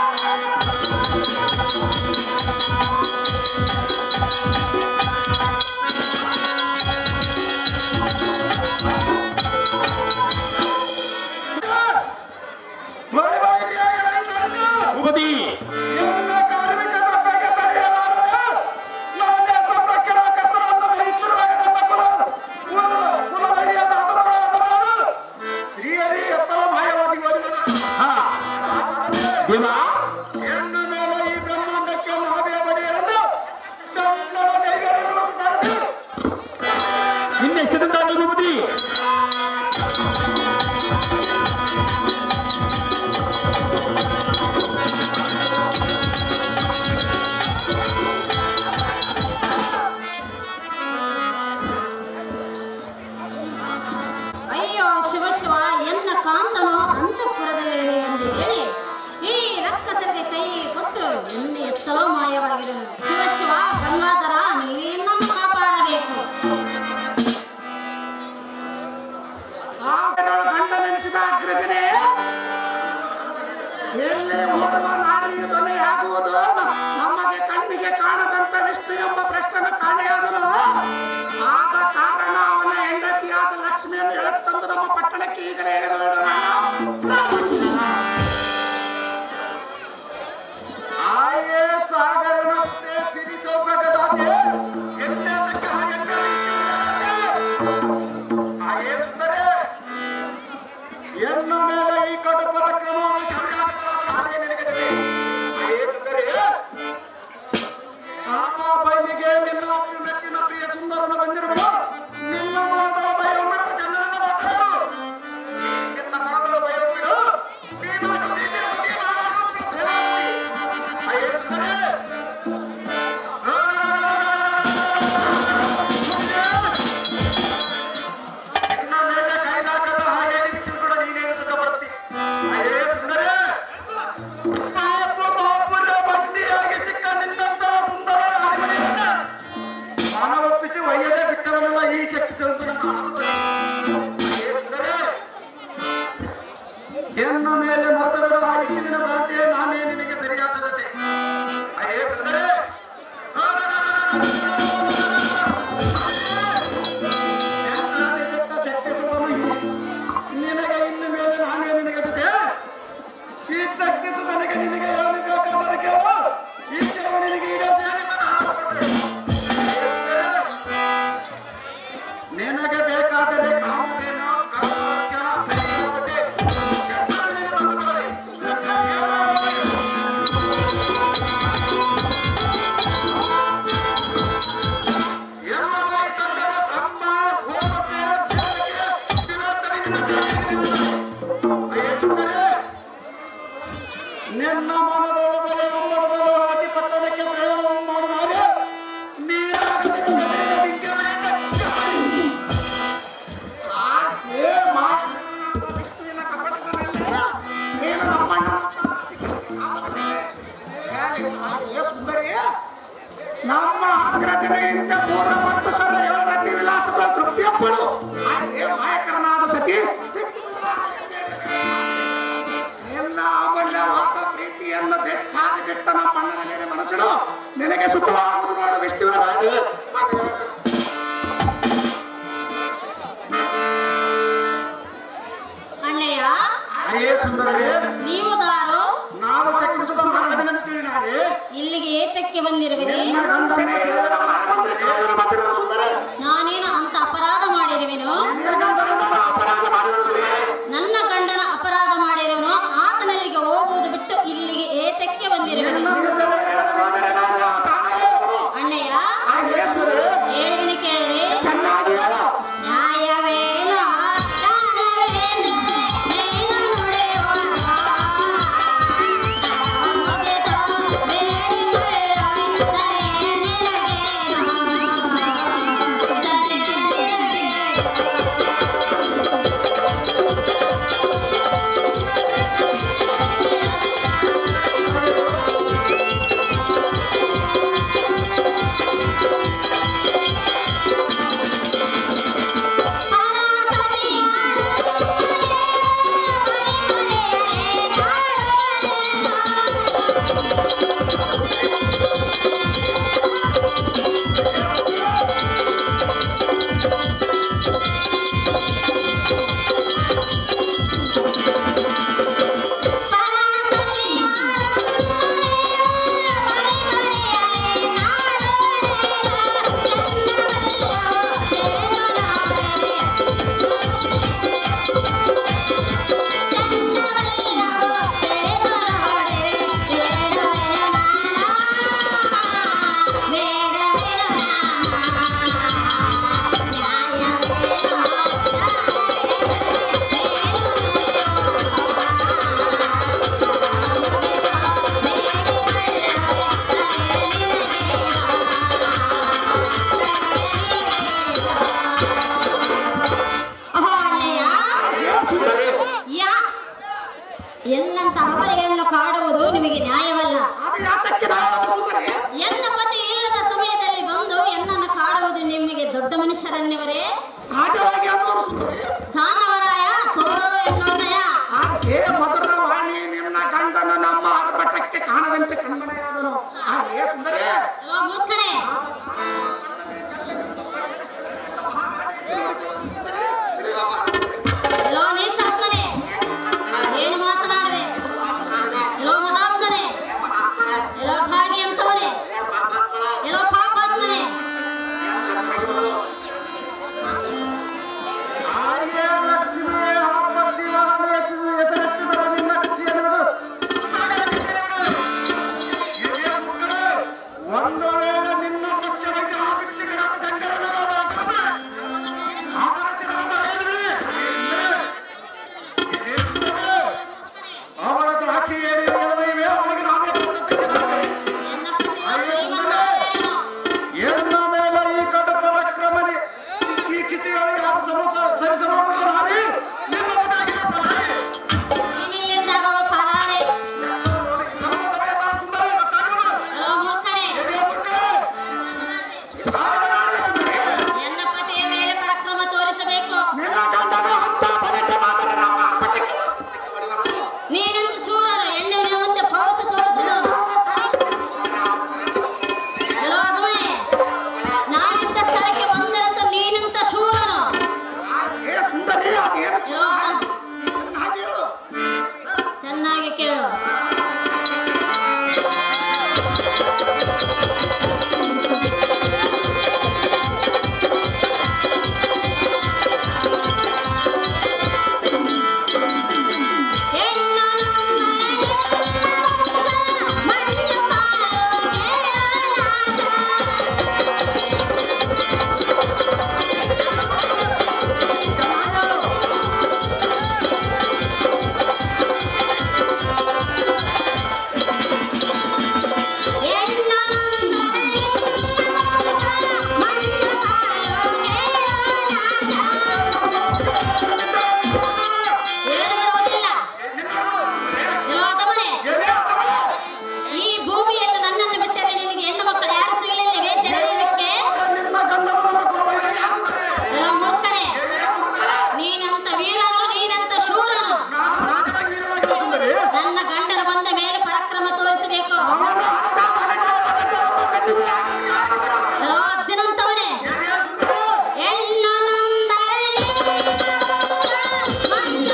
A: ಉಗದಿ ಹಾ ದೇವ
C: ಎಲ್ಲಿ ಎತ್ತಲೋ ಮಾಯವಾಗಿದನು ಶಿವ ಶಿವ ಗಂಗಾಧರ ನೀನನ್ನು ಕಾಪಾಡಬೇಕು
E: ಆತನೊಳ ಗಂಡ ನೆನೆಸಿದ ಅಗ್ರಜನೆ ಎಲ್ಲಿ ಓರ್ವ ನಾರಿಯ ಧ್ವನಿಯಾಗುವುದು ನಮಗೆ ಕಣ್ಣಿಗೆ ಕಾಣದಂತ ವಿಷ್ಣು ಎಂಬ ಪ್ರಶ್ನೆ ಕಾಣೆಯಾದನು ಆದ ಕಾರಣ ಅವನ ಹೆಂಡತಿಯಾದ ಲಕ್ಷ್ಮಿಯನ್ನು ಎಳೆತಂದು ನಮ್ಮ ಪಟ್ಟಣಕ್ಕೆ ಈಗಲೇ ಎಳೆದು ಬಿಡೋಣ
B: ಆಯೇ ಸಾಗರನಂತೆ ಸಿರಿಸೋಬೇಕಾದಾಗೆ ಎಲ್ಲದಕ್ಕೆ ಹಾಗೆ ಆಯೇ ಸುಂದರೇ ಎನ್ನ ಮೇಲೆ ಈ ಕಡು ಪರಾಕ್ರಮವನ್ನು ಶರಣಾಗತನಾದೆ ನಿನಗೆ ತಿಳಿದೆ. ಆಯೇ ಸುಂದರೇ ಕಾಮ ಬೈಲಿಗೆ ನಿನ್ನ ಅಚ್ಚುಮೆಚ್ಚಿನ ಪ್ರಿಯ ಸುಂದರನ ಬಂದಿರುವ ನಿನ್ನ ಮನದ ಭಯ ಮರೆತು ಜನರನ್ನ ಮಾತಾಡು ನಿನ್ನ ಮನದ ಭಯ ಬಿಡು ನೀನು ನೀನೇ ನೀನು ಆಯೇ ಸುಂದರೇ ನಿನ್ನ ಮೇಲೆ ಕೈದಾಕದ ಹಾಗೆ ನಿಂತು ಕೂಡ ನೀನೇ ಸುತ್ತ ಬರ್ತಿ ಅಯ್ಯೇ ಸುಂದರೇ ಪಾಪ ಪಾಪುರ ಬಂದಿಯಾಗಿ ಸಿಕ್ಕ ನಿನ್ನಂತ ಸುಂದರ ನಾರಿಮಣಿಯನ್ನ ಮಾನವೊಪ್ಪಿಸಿ ಒಯ್ಯದೆ ಬಿಟ್ಟವನಲ್ಲ ಈ ಶಕ್ತಿ ಸಂಪೂರ್ಣ ಅಯ್ಯೇ ಸುಂದರೇ ಎನ್ನ ಮೇಲೆ ಮರ್ತದ ಆ ಇಲ್ಲಿನ ಭ್ರಾಂತಿಯೇ ನಾನೇ ನಿನಗೆ ಸರಿಯಾದತೆ ಅಯ್ಯೇ ಸುಂದರೇ ನಿನಗೆ ಇನ್ನು ಮೇಲೆ ನಾನೇ ನಿನಗೆ ಜೊತೆ ಈ ಶಕ್ತಿ ನನಗೆ ನಿನಗೆ ಏನು ಬೇಕಾದರೆ ಕೇಳು ಈ ಕೆಲವು ನಿನಗೆ ಈಡೇರಿಸಿ ಏನೆಂದು ನಾನು ಆಶಪಡುತ್ತೇನೆ. ನಿನಗೆ ಬೇಕಾದರೆ ಕಾಮಧೇನು, ಕಾಮರಾಜ್ಯ, ಐರಾವತಿ, ಎಲ್ಲ ನಿನಗೆ ತಂದುಕೊಡಲಿ. ಎಲ್ಲ ತಂದೆಯ ಬ್ರಹ್ಮ, ಗೋಮತೆ, ದೇವರಿಗೆ, ಶಿವತನಿಂದ ಜಗತ್ತಿನಿಂದ. ಅಯ್ಯೇ ಸುಂದರೇ, ನಿನ್ನ ಮನದೊಳಗಡೆ ನಮ್ಮೊಳಗಡೆ ಅತಿ ಪಟ್ಟಣಕ್ಕೆ ಪ್ರಯಾಣ ಮಾಡುವಾರೆ ನೀರಾಗದಿರುವ ವಿದ್ಯಮಾನ
E: ಏ ಮಾ- ವಿಷ್ಣುವಿನ ಕಪಟದಲ್ಲಿಲ್ಲ. ನೀನು ನಮ್ಮನ್ನ ಏ ಸುಂದರಿ, ನಮ್ಮ ಅಗ್ರಜನೆಯಿಂದ ಪೂರ್ವ ಮತ್ತು ಸರ ಏಳರತಿ ವಿಲಾಸದ ತೃಪ್ತಿಯ ಪಡು ಏ ಮಾಯಕರನಾದ ಸತಿ ನಿನ್ನ ಅಮೂಲ್ಯವಾದ ಪ್ರೀತಿಯನ್ನು ದಿಟ್ಟಾಗಿ ದಿಟ್ಟ ನಮ್ಮ ಅಣ್ಣನ ಮೇಲೆ ಮನಸ್ಸಿಡು ನಿನಗೆ ಸುಖವಾಗುವುದು ನೋಡು ವಿಷ್ಣುವಿನ ರಾಜ
C: ಅಣ್ಣಯ್ಯ
B: ಅಯ್ಯೇ ಸುಂದರೇ
C: ನೀವು ದಾರು
B: ನಾವು ಚಕ್ರಿಸುತ್ತ ಮಾರ್ಗದಲ್ಲಿ ತಿಳಿನಾರೆ
C: ಇಲ್ಲಿಗೆ ಏತಕ್ಕೆ ಬಂದಿರುವಿರಿ
E: ನಿನ್ನ ಗಂಡಸನೇ ಹೇಳಿದ ನಮ್ಮ ಹನುಮಂತ ದೇವರ ಮಾತಿರುವ ಸುಂದರ
C: ನಾನೇನು ಅಂತ ಅಪರಾಧ ಮಾಡಿರುವೆನು
E: ನಿನ್ನ ಗಂಡನ ಅಪರಾಧ ಮಾಡಿದನು ಸುಂದರ
C: ನನ್ನ ಗಂಡನ ಅಪರಾಧ ಮಾಡಿರುವನು ಆತನಲ್ಲಿಗೆ ಹೋಗುವುದು ಬಿಟ್ಟು ಇಲ್ಲಿಗೆ ಏತಕ್ಕೆ ಬಂದಿರುವೆನು
E: ಹೋದರೆ ನಾನು ತಾನೇ
C: ಅಣ್ಣಯ್ಯ
E: ಹಾಗೆ ಸುಂದರ
C: ಹೇಳುವಿನ ಕೇಳಿ
E: ಚೆನ್ನಾಗಿ ಹೇಳ
C: ನ್ಯಾಯವೇನು ನ್ಯಾಯವೇನು ನೀನು ನುಡಿಯುವಾಗ ಧರ್ಮದ ಮೇಲಿರುವೆ ಸರಿಯೇ ನಿನಗೇನು?
E: ಸುಂದರಿ
C: ಎನ್ನ ಪತಿ ಇಲ್ಲದ ಸಮಯದಲ್ಲಿ ಬಂದು ಎನ್ನನ್ನು ಕಾಡುವುದು ನಿಮಗೆ ದೊಡ್ಡ ಮನುಷ್ಯರನ್ಯವರೇ
E: ಸಹಜವಾಗಿ ಅನ್ನೋರು ಸುಂದರಿ
C: ದಾನವರಾಯ ತೋರು ಎನ್ನೋದಯ
E: ಆಕೆ ಮಧುರ ವಾಣಿ ನಿನ್ನ ಗಂಡನು ನಮ್ಮ ಆರ್ಭಟಕ್ಕೆ ಕಾಣದಂತೆ ಕಣ್ಮರೆಯಾದನು ಆಕೆ ಸುಂದರಿ
C: ಓ ಮೂರ್ಖನೇ ಎಲ್ಲೋ ನೀಚಾತ್ಮನೆ ಏನು ಮಾತನಾಡುವೆ ಎಲ್ಲೋ ಮದಾಂಧನೆ ಎಲ್ಲೋ ಭಾಗಿ ಅಂತವನೇ ಎಲ್ಲೋ ಪಾಪಾತ್ಮನೆ
A: ಆರ್ಯ ಲಕ್ಷ್ಮಿಯೇ ಆಪತ್ತಿವಾಣಿ ಎತ್ತಿದ ಎದುರೆತ್ತಿದರ ನಿನ್ನ ಕುಚಿಯನ್ನು ಒಂದು ವೇಳೆ ನಿನ್ನ ಮುಚ್ಚಳಿಗೆ ಆ ಭಿಕ್ಷುಕರಾದ ಶಂಕರನವರ ಅವಳ ದ್ರಾಕ್ಷಿ ಏರಿ ಇವೆ ಅವನಿಗೆ ನಾವೇ
C: ಎನ್ನ ಪತಿಯ ಶ್ರೀಮನ್ನಾರಾಯಣನು
A: ಎನ್ನ ಮೇಲೆ ಈ ಕಡು ಪರಾಕ್ರಮನೆ ಈ ಕಿತಿಗಳು ಯಾರು ಸಮ ಸರಿಸಬಾರದು ನಾರಿ ನಿಮ್ಮ ಮನೆಯಾಗಿನ ಸಲಹೆ.
C: ನೀನಿಲ್ಲಿದ್ದಾಗ ಅವಳು ಪರಾರೆ
A: ನಮ್ಮ ಸಭೆಯ ಸುಂದರ ಗೊತ್ತಾಗುವುದು.
C: ಎಲ್ಲೋ ಮೂರ್ಖನೇ
A: ಎದೆಯ ಮುರುಕನೆ.
C: ಎನ್ನ ಪತಿಯ ಮೇಲೆ ಪರಾಕ್ರಮ ತೋರಿಸಬೇಕು
E: ನಿನ್ನ ಗಂಡನು ಅಂತ ಬಲಟ ಮಾತ್ರ ನಮ್ಮ ಆರ್ಭಟಕ್ಕೆ
C: ನೀನಂತ ಶೂರನು ಹೆಣ್ಣಿನ ಮುಂದೆ ಪೌರುಷ ತೋರಿಸಿದನು ಎಲ್ಲೋ ಅದುವೇ ನಾನಿಂತ ಸ್ಥಳಕ್ಕೆ ಬಂದರಂತ ನೀನಂತ ಶೂರನು
E: ಏ ಸುಂದರಿ ಅದೇನು
C: ಎಲ್ಲೋ
E: ಚೆನ್ನಾಗಿ ಹೇಳು
C: ಚೆನ್ನಾಗಿ ಕೇಳು ಈ ಭೂಮಿಯಲ್ಲಿ ನನ್ನನ್ನು ಬಿಟ್ಟರೆ ನಿನಗೆ ಹೆಣ್ಣು ಮಕ್ಕಳು ಯಾರು ಸಿಗಲಿಲ್ಲವೇ ಸೆಳೆಯಲಿಕ್ಕೆ
A: ನಿನ್ನ ಗಂಡನನ್ನು ಕೊಡುವುದು ಯಾರು?
C: ಎಲ್ಲೋ ಮೂರ್ಖನೇ ನೀನಂತ ವೀರನು ನೀನಂತ ಶೂರನು
A: ನಾನು ರಾಜರಂಗಿರವಾಗಿ ಸುಂದರಿ.
C: ನನ್ನ ಗಂಡನ ಬಂದ ಮೇಲೆ ಪರಾಕ್ರಮ ತೋರಿಸಬೇಕು
E: ಅವನು ಅಂತ ಬಲಟ ಮಾತ್ರ ಕಣ್ಣಿಗೆ
C: ಎಲ್ಲೋ ಅರ್ಜುನಂತವನೇ
A: ಎದೆಯ ಸುಂದರ.
C: ಹೆಣ್ಣ ನಂದರಿ ಮಣ್ಣು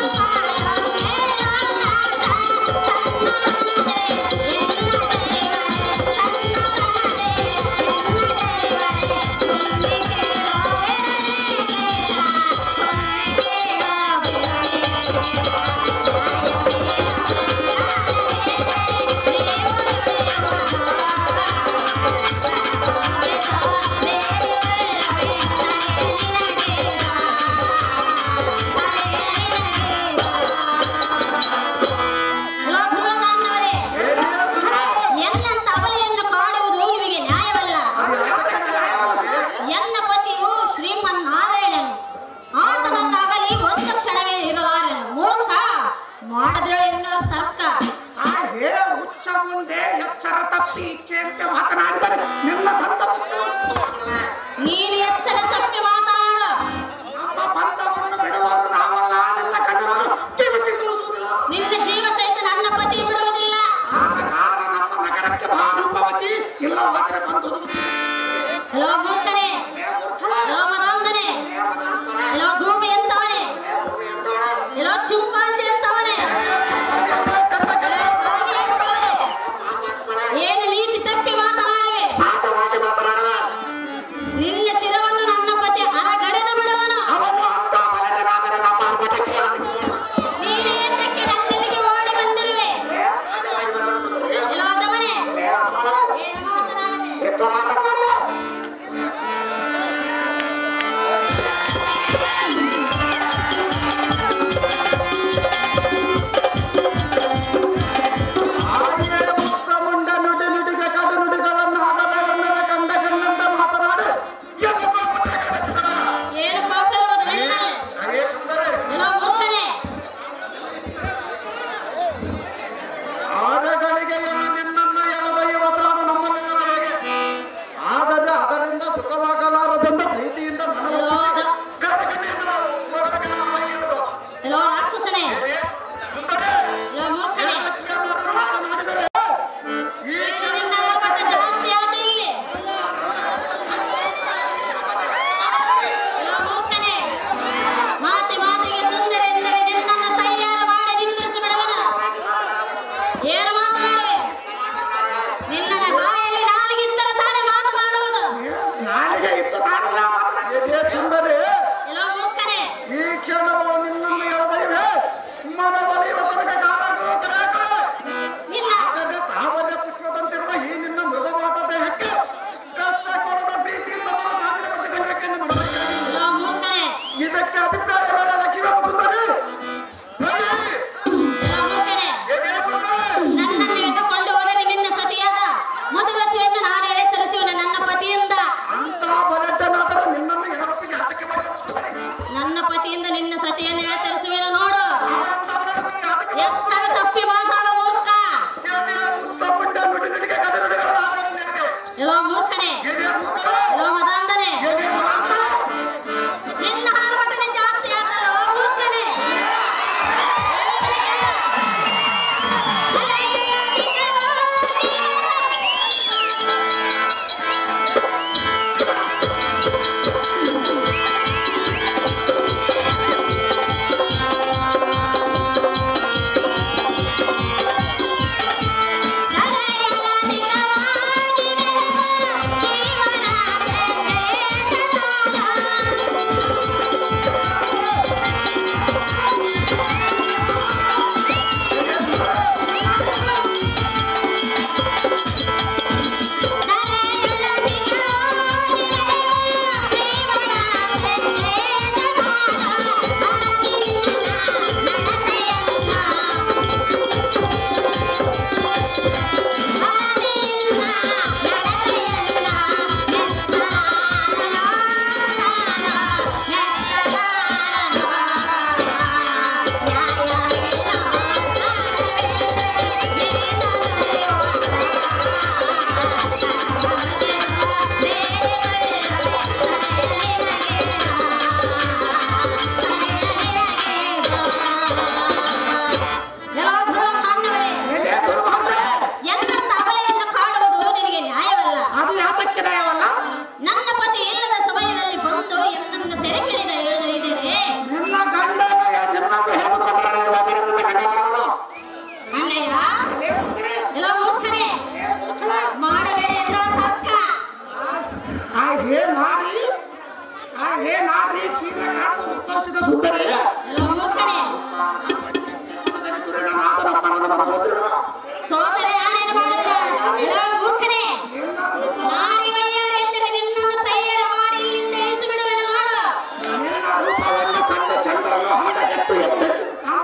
C: ಎಲ್ಲೋ ಧ್ರುವನಾನ್ನವರೇ,
A: ಎದೆಯ ಸುಂದರ.
C: ಎನ್ನಂತ ಅಬಲೆಯನ್ನು ಕಾಡುವುದು ನಿಮಗೆ ನ್ಯಾಯವಲ್ಲ ಎನ್ನ ಪತಿಯು ಶ್ರೀಮನ್ನಾರಾಯಣನು ಆತನನ್ನಾಗಲಿ ಒಂದು ಕ್ಷಣವೇ ಇರಲಾರನು ಮೂರ್ಖ ಮಾಡಿದ್ರೆ ಎನ್ನುವ ತರ್ಕ
E: ಆ ಹೇ ಹುಚ್ಚ ಮುಂದೆ ಎಚ್ಚರ ತಪ್ಪಿ ಇಚ್ಛೆಯಂತೆ ಮಾತನಾಡಿದರೆ ನಿನ್ನ ದಂತ
C: ನೀನು ಎಚ್ಚರ ತಪ್ಪಿ ಮಾತಾಡು
E: ನಮ್ಮ ಬಂಧವನ್ನು ಬಿಡುವರು ನಾವಲ್ಲ ನಿನ್ನ ಗಂಡನನ್ನು ಜೀವಿಸಿ ತುಳಿಸುವುದಿಲ್ಲ
C: ನಿನ್ನ ಜೀವ ಸಹಿತ ನನ್ನ ಪತಿ ಬಿಡುವುದಿಲ್ಲ
E: ಆದ ಕಾರಣ ನಮ್ಮ ನಗರಕ್ಕೆ ಭಾನುಭವತಿ ಇಲ್ಲವಾದರೆ ಬಂದು
C: ಎಲ್ಲೋ ಮೂರ್ಖನೇ ಎಲ್ಲೋ ಮದಾಂಧನೆ ಎಲ್ಲೋ ಗೂಬಿ ಅಂತವನೇ ಎಲ್ಲೋ ಚಿಂಪಾಂಜಿ ಅಂತವನೇ ಎಲ್ಲೋ ಕೋಳಿ ಅಂತವನೇ. ಏನು ನೀತಿ ತಪ್ಪಿ ಮಾತನಾಡುವೆ
E: ಸಹಜವಾಗಿ ಮಾತನಾಡುವ
C: ನಿನ್ನ ಶಿರವನ್ನು ನನ್ನ ಪತಿ ಅರಗಡೆದು ಬಿಡುವನು
E: ಅವನು ಅಂತ ಬಲಟನಾದರೆ ನಮ್ಮ ಆರ್ಭಟಕ್ಕೆ
C: ನೀನು ಏತಕ್ಕೆ ನನ್ನಿಲ್ಲಿಗೆ ಓಡಿ ಬಂದಿರುವೆ ಎಲ್ಲೋ ಅದವನೇ ಏನು ಮಾತನಾಡುವೆ
E: ಎದ್ದು ಮಾತನಾಡುವ
C: ಸಂಗತಿಯನ್ನು ನಾನೇ ತರಿಸುವನು ನನ್ನ ಪತಿಯಿಂದ
E: ಅಂತ ಬಲದ್ದನಾದರೆ ನಿನ್ನನ್ನು ಹೆಣವತ್ತಿಗೆ ಹತಕ್ಕೆ ಮಾಡಿಕೊಳ್ಳುತ್ತೇನೆ.
C: ನನ್ನ ಪತಿಯಿಂದ ನಿನ್ನ ಸತಿಯನ್ನು ತರಿಸುವೆನು ನೋಡು
E: ಅಂತವರನ್ನು ಹತಕ್ಕೆ
C: ಎಚ್ಚರ ತಪ್ಪಿ ಮಾತಾಡೋ ಮೂರ್ಖ
E: ಮುತ್ತಮುಂಡ ನುಡಿ ನುಡಿಗೆ ಕಡೆ ನುಡಿಗಳ ಆಧಾರ ನಿನಗೆ.
C: ಎಲ್ಲೋ ಮೂರ್ಖನೆ
E: ಎದೆ ಮುತ್ತಲು,
C: ಎಲ್ಲೋ ಮದಾಂಧನೆ
E: ಎದೆ ಮುತ್ತಲು.
C: ನಿನ್ನ ಹಾರ್ಮಟನೆ ಜಾಸ್ತಿ ಆತಲ್ಲ ಮೂರ್ಖನೆ ಎಲ್ಲೋ ಧೂಳ ಕಾಣ್ಯವೇ
E: ಎದೆ ದುರ್ಮಾರ್ಗ.
C: ಎಂತ ಅಬಲೆಯನ್ನು ಕಾಡುವುದು ನಿನಗೆ ನ್ಯಾಯವಲ್ಲ
E: ಅದು ಯಾತಕ್ಕೆ ನಯವಲ್ಲ
C: ನನ್ನ ಪತಿ ಇಲ್ಲದ ಸಮಯದಲ್ಲಿ ಬಂದು ನನ್ನನ್ನು ಸೆರೆ ಹಿಡಿದ ಹೇಳಿದರೆ
E: ನಿನ್ನ ಗಂಡನ ನಿನ್ನನ್ನು ಹೆಣೆದುಕೊಂಡರೆ ಹೋದರೆ ನನ್ನ ಗಂಡ ಬರುವನು.
C: ಅಣ್ಣಯ್ಯ
E: ಎದೆ ಸುಂದರಿ,
C: ಎಲ್ಲ ಮೂರ್ಖನೇ
E: ಎದೆ ಮುತ್ತಲ.
C: ಮಾಡಬೇಡ ಎನ್ನೋ ತರ್ಕ
E: ಆ ಹೇ ನಾರಿ ಆ ಹೇ ನಾರಿ ಚೀರ ಕಾಣಲು ಉತ್ತರಿಸಿದ ಸುಂದರಿ
C: ಎಲ್ಲ ಮೂರ್ಖನೇ
E: ದುರ್ಯೋಧನಾಥನ ಮನದ ಮನಸ್ಸೋದ್ರನು.
C: ಸೋತರೆ ಆಣೆಯನ್ನು ಮಾಡುವುದಿಲ್ಲ ಎಲ್ಲ ಮೂರ್ಖನೇ
E: ನಿನ್ನ ರೂಪ
C: ನಾರಿ ವಯ್ಯಾರೆಂದರೆ ನಿನ್ನನ್ನು ತಯಾರ ಮಾಡಿ ಇಲ್ಲಿಂದ ಇಳಿಸಿ ಬಿಡುವೆನು ನೋಡು
E: ನಿನ್ನ ರೂಪವನ್ನು ಕಂಡ ಚಂದ್ರನು ಹಂದಗೆಟ್ಟು ಎದ್ದೆದ್ದು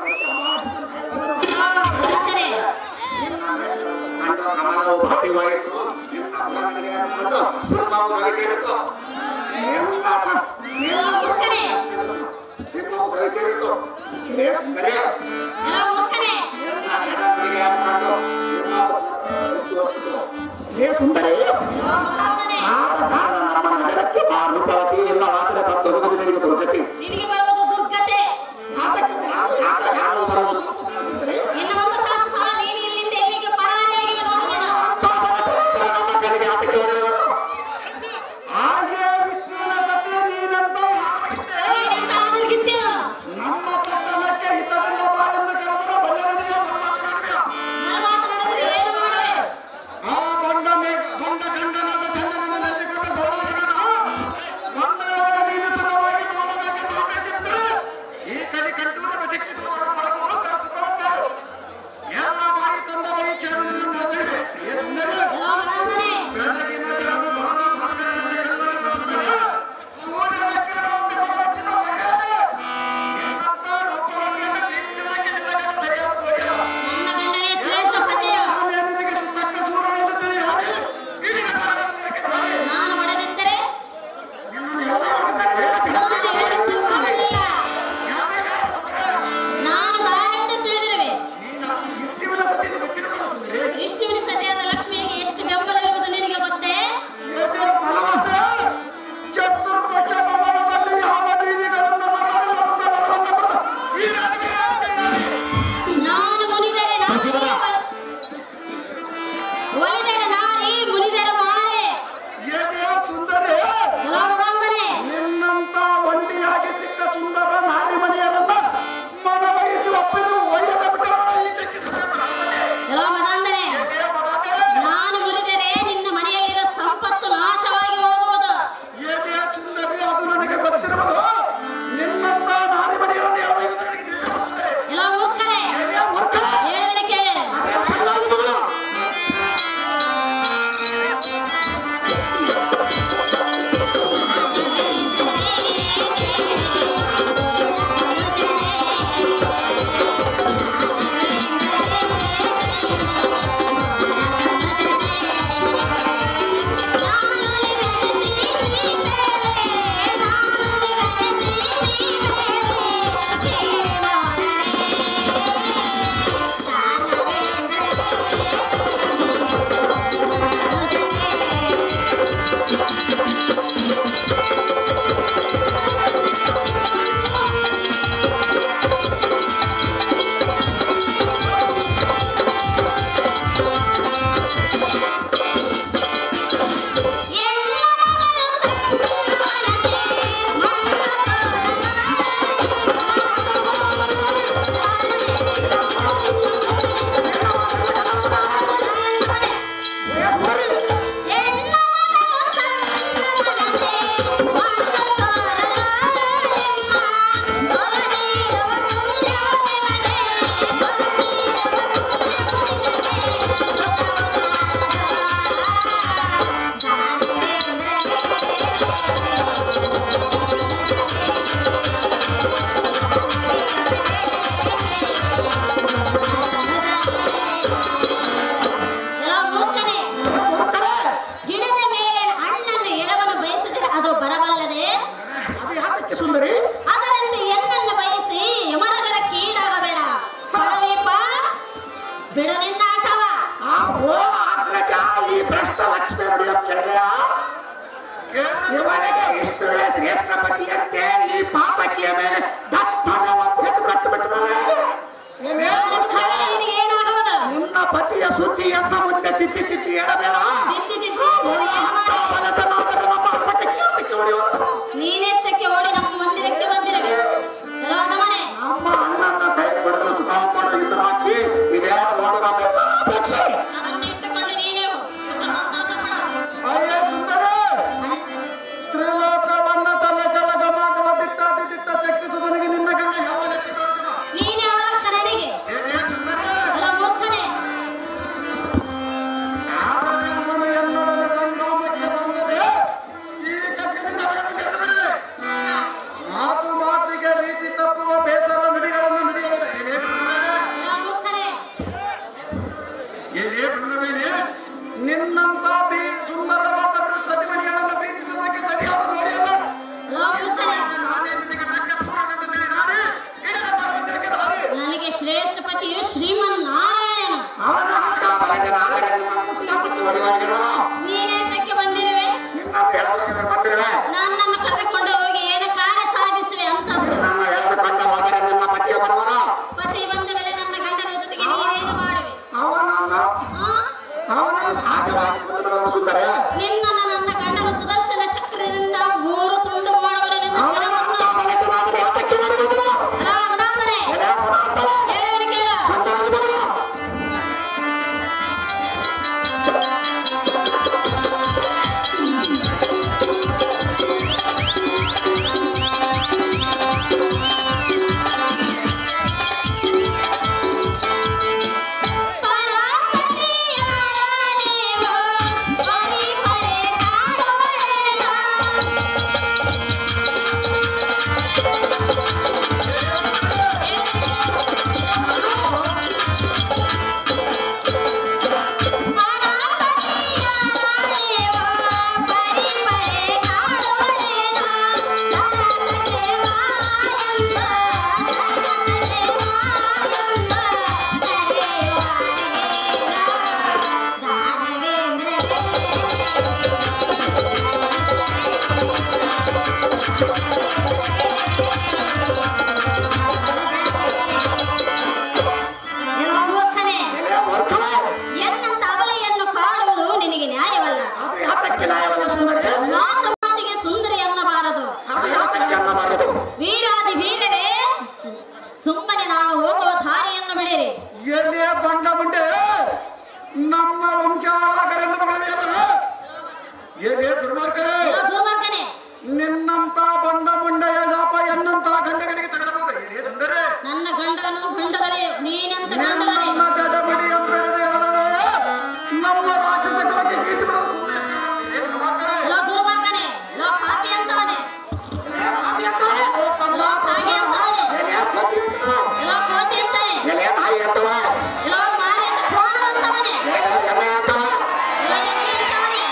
C: ಎಲ್ಲ ಮೂರ್ಖನೇ
E: ಕಂಡು ಕಮಲವು ಬಾಟಿವಾಯಿತು ನಿನ್ನ ಒಳಗಡೆಯನ್ನು ಕಂಡು ಸಿಂಹವು ಗವಿಸಿರಿತು ನಿನ್ನ
C: ಎಲ್ಲ ಮೂರ್ಖನೇ
E: ಸಿಂಹವು ಗವಿಸಿರಿತು ಹೇ ಸುಂದರಿ
C: ಎಲ್ಲ ಮೂರ್ಖನೇ
E: ನಿನ್ನ ಎಡಗಡೆಯನ್ನು ಕಂಡು ಸಿಂಹವು ಗವಿಸಿರಿತು. ಹೇ ಸುಂದರಿ
C: ಎಲ್ಲ ಮಹಾತ್ಮನೇ
E: ಆದ ಕಾರಣ ನಮ್ಮ ನಗರಕ್ಕೆ ಆ ರೂಪವತಿ ಇಲ್ಲವಾದರೆ ಬಂದೊದಗುವುದು ನಿನಗೆ ದುರ್ಗತಿ
C: ನಿನಗೆ ಬರುವುದು ದುರ್ಗತೆ
E: ಆತಕ್ಕೆ ಆತ ಯಾರು ಬರುವುದು ಸುಂದರಿ
C: ಇನ್ನು ಒಂದು ತಾಸು ಕಾಲ ನೀನು ಇಲ್ಲಿಂದ ಎಲ್ಲಿಗೆ ಪರಾರಿಯಾಗಿ ನೋಡುವೆನು
E: ನಮ್ಮ ಕಡೆಗೆ ಆತಕ್ಕೆ ಹೊಡೆಯುವರು
A: ಹಾಗೆ ವಿಷ್ಣುವಿನ ಜೊತೆ ನೀನಂತೂ
C: ನೀನೆಂತ ಆದರ್ಗಿತ್ತೀಯ?
A: ನಮ್ಮ ಪಟ್ಟಣಕ್ಕೆ ಹಿತದಿಂದ ಬಾಳೆಂದು ಕರೆದರೆ ಬಲ್ಲೆರನಿಗೆ ಬರಲಾಗ.
C: ನನ್ನ ಮಾತು ನಡೆದರೆ ಏನು ಮಾಡುವೆ?
A: ಆ ಬಂಡ ಮೇ ಬಂಡ ಗಂಡನಾದ ಚಂದ್ರನ ನೆಲೆಗೊಂಡ ಗೋಳಗಣ
E: ಮದುವೆಯಾಗಿರೋನು
C: ನೀನೇತಕ್ಕೆ ಬಂದಿರುವೆ
E: ನಿನ್ನನ್ನು ಹೇಳೋದಕ್ಕೆ ಬಂದಿರುವೆ
C: ನನ್ನನ್ನು ಕರೆದುಕೊಂಡು ಹೋಗಿ ಏನು ಕಾರ್ಯ ಸಾಧಿಸುವೆ ಅಂತಂದು
E: ನನ್ನ ಹೇಳಿದುಕೊಂಡ ಹೋದರೆ ನಿನ್ನ ಪತಿಯ ಬರುವನು
C: ಪತಿ ಬಂದ ಮೇಲೆ ನನ್ನ ಗಂಡನ ಜೊತೆಗೆ ನೀನೇನು ಮಾಡುವೆ
E: ಅವನನ್ನು
C: ಆ?
E: ಅವನನ್ನು ಸಾಧ್ಯವಾಗಿ ಬಿಡುವ ಸುಂದರ
C: ನಿನ್ನನ್ನು ನನ್ನ ಗಂಡನ ಸುದರ್ಶನ ಚಕ್ರದಿಂದ ಮೂರು ತುಂಡು ಮಾಡುವನು ನಿನ್ನ
E: ಅವನಂತ
C: ಸ್ಥಳವನ್ನು
E: ಮಲಕನಾದರೆ ಯಾತಕ್ಕೆ ಮಾಡುವುದಿಲ್ಲ
C: ಅಲಾ ಮದಾಂತನೇ,
E: ಎಲೆ ಪದಾರ್ಥ
C: ಹೇಳುವನು ಕೇಳು
E: ಚಂದವಾಗಿ ಬರುವ
C: ಮೂರ್ಖನೇ
E: ಎಲೆ ಮೂರ್ಖ
C: ಎನ್ನಂತ ಅವಲೆಯನ್ನು ಕಾಡುವುದು ನಿನಗೆ ನ್ಯಾಯವಲ್ಲ
E: ಅದು ಯಾತಕ್ಕೆ ನ್ಯಾಯವಲ್ಲ ಸುಂದರಿ
C: ಮಾತು ಮಾತಿಗೆ ಸುಂದರಿ ಅನ್ನಬಾರದು
E: ಅದು ಯಾತಕ್ಕೆ ಅನ್ನಬಾರದು
C: ವೀರಾದಿ ವೀರರೇ ಸುಮ್ಮನೆ ನಾನು ಹೋಗುವ ದಾರಿಯನ್ನು ಬಿಡಿರಿ
A: ಎಲ್ಲಿ ಬಂಡ ಮುಂಡೆ ನಮ್ಮ ವಂಶಾಳಕರೆಂದು ಮಗಳೇ ಎಲ್ಲಿ ದುರ್ಮಾರ್ಗರೇ
C: ಆ ದುರ್ಮಾರ್ಗನೇ
A: ನಿನ್ನಂತ ಬಂಡ ಮುಂಡೆಯ ಶಾಪ ಎನ್ನಂತ ಗಂಡಗಳಿಗೆ ತಗಲಬಹುದು ಎಲ್ಲಿ ಸುಂದರೇ
C: ನನ್ನ ಗಂಡನು ಗಂಡಗಳೇ ನೀನಂತ ಗಂಡಗಳೇ
A: ನಿನ್ನನ್ನ ಜಡಮಡಿ ಎಂಬೆಳೆದು ಎಳೆದರೆ ನಮ್ಮ ರಾಕ್ಷಸ ಕುಲಕ್ಕೆ ಕೀರ್ತಿ ಬರುವುದು. ಎಲ್ಲಿ ದುರ್ಮಾರ್ಗರೇ?
C: ಲೋ ದುರ್ಮಾರ್ಗನೇ ಲೋ ಪಾಪಿ ಅಂತವನೇ
E: ನಾಯಿ ಅಂತವ
A: ಓ ತಮ್ಮ
C: ಲೋ ಕಾಗೆ ಅಂತವನೇ
E: ಎಲೆ ಪತಿ ಅಂತವ
C: ಲೋ ಕೋತಿ ಅಂತಾನೆ
E: ಎಲೆ ನಾಯಿ ಅಂತವ
C: ಲೋ ಮಾರಿ ಅಂತ ಕೋಣ ಅಂತವನೇ
E: ಎಲೆ ಎಮ್ಮೆ ಅಂತವ
C: ಲೋ ಎಮ್ಮೆ ಅಂತವನೇ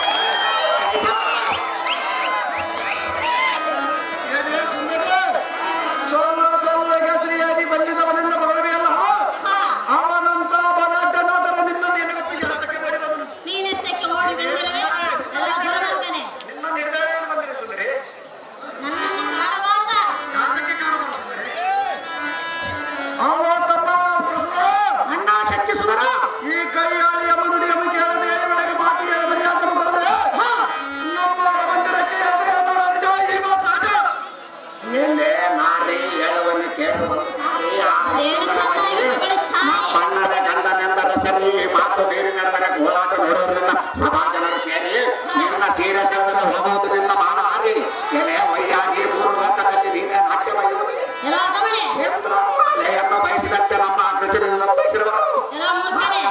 A: ಎಲ್ಲಿ ಸುಂದರೇ? ಸೊಲ್ಲ ಸೊಲ್ಲಗೆ ಸ್ತ್ರೀಯಾಗಿ ಬಂದಿದ್ದವನೆಂದು ಮಗಳವೆಯಲ್ಲ
C: ಹಾ
A: ಅವನಂತ ಬಲಾಢ್ಯನಾದರೆ ನಿನ್ನ ನೆನಪಿಗೆ ಹರಟಕ್ಕೆ ಮಾಡಿದವನು
C: ನೀನೆತ್ತಕ್ಕೆ ಓಡಿ ಬಂದಿರುವೆ ಲೋ ದುರ್ಮಾರ್ಗನೇ
A: ನಿನ್ನ ನಿರ್ಧಾರ ಬಂದಿದೆ ಸುಂದರಿ
C: ನನ್ನನ್ನು ಕಾಡಬಾರ್ದ
A: ಯಾತಕ್ಕೆ ಕಾಣುವುದು ಸುಂದರಿ? ಅವ ತಮ್ಮ ಪ್ರಸುರ,
E: ಅಣ್ಣ ಶಕ್ತಿ ಸುಧರ
A: ಈ ಕೈಯಾಳಿಯ ಮನುಡಿಯನ್ನು ಕೇಳದೆ ಇವಳಿಗೆ ಮಾತಿಗೆ ಮರ್ಯಾದೆ ಕೊಡದೆ ನಮ್ಮ ಮಂದಿರಕ್ಕೆ ಎದುರು ನೋಡ ನಿಜವಾಗಿ ಮಾತು ಸಹಜ.
E: ಎಂದೇ ನಾರಿ ಹೇಳುವನ್ನು ಕೇಳುವಂತ ಸಾರಿ
C: ಅದೇನು ಚೆನ್ನಾಗಿ ಮಗಳು ಸಾಯಿ
E: ಬಣ್ಣದ ಗಂಡನೆಂದರೆ ಸರಿ ಮಾತು ಮೀರಿ ನಡೆದರೆ ಗೋಳಾಟ ನೋಡೋದ್ರಿಂದ ಸಭಾ ಜನರು ಸೇರಿ ನಿನ್ನ ಸೀರೆ ಸೆಳೆದರೆ ಹೋಗೋದು ನಿನ್ನ ಮಾನ ಹಾರಿ ಎಲೆ ವೈಯಾಗಿ ಮೂರು ಲೋಕದಲ್ಲಿ ನೀನೇ ನಾಟ್ಯ ಬಯಸುವೆ
C: ಎಲ್ಲ ಗಮನೆ
E: ಚಂದ್ರ ಮಾಲೆಯನ್ನು ಬಯಸಿದಂತೆ ನಮ್ಮ ಅಗ್ರಜರನ್ನು ಬಯಸಿರುವರು
C: ಎಲ್ಲ ಮೂರ್ಖನೇ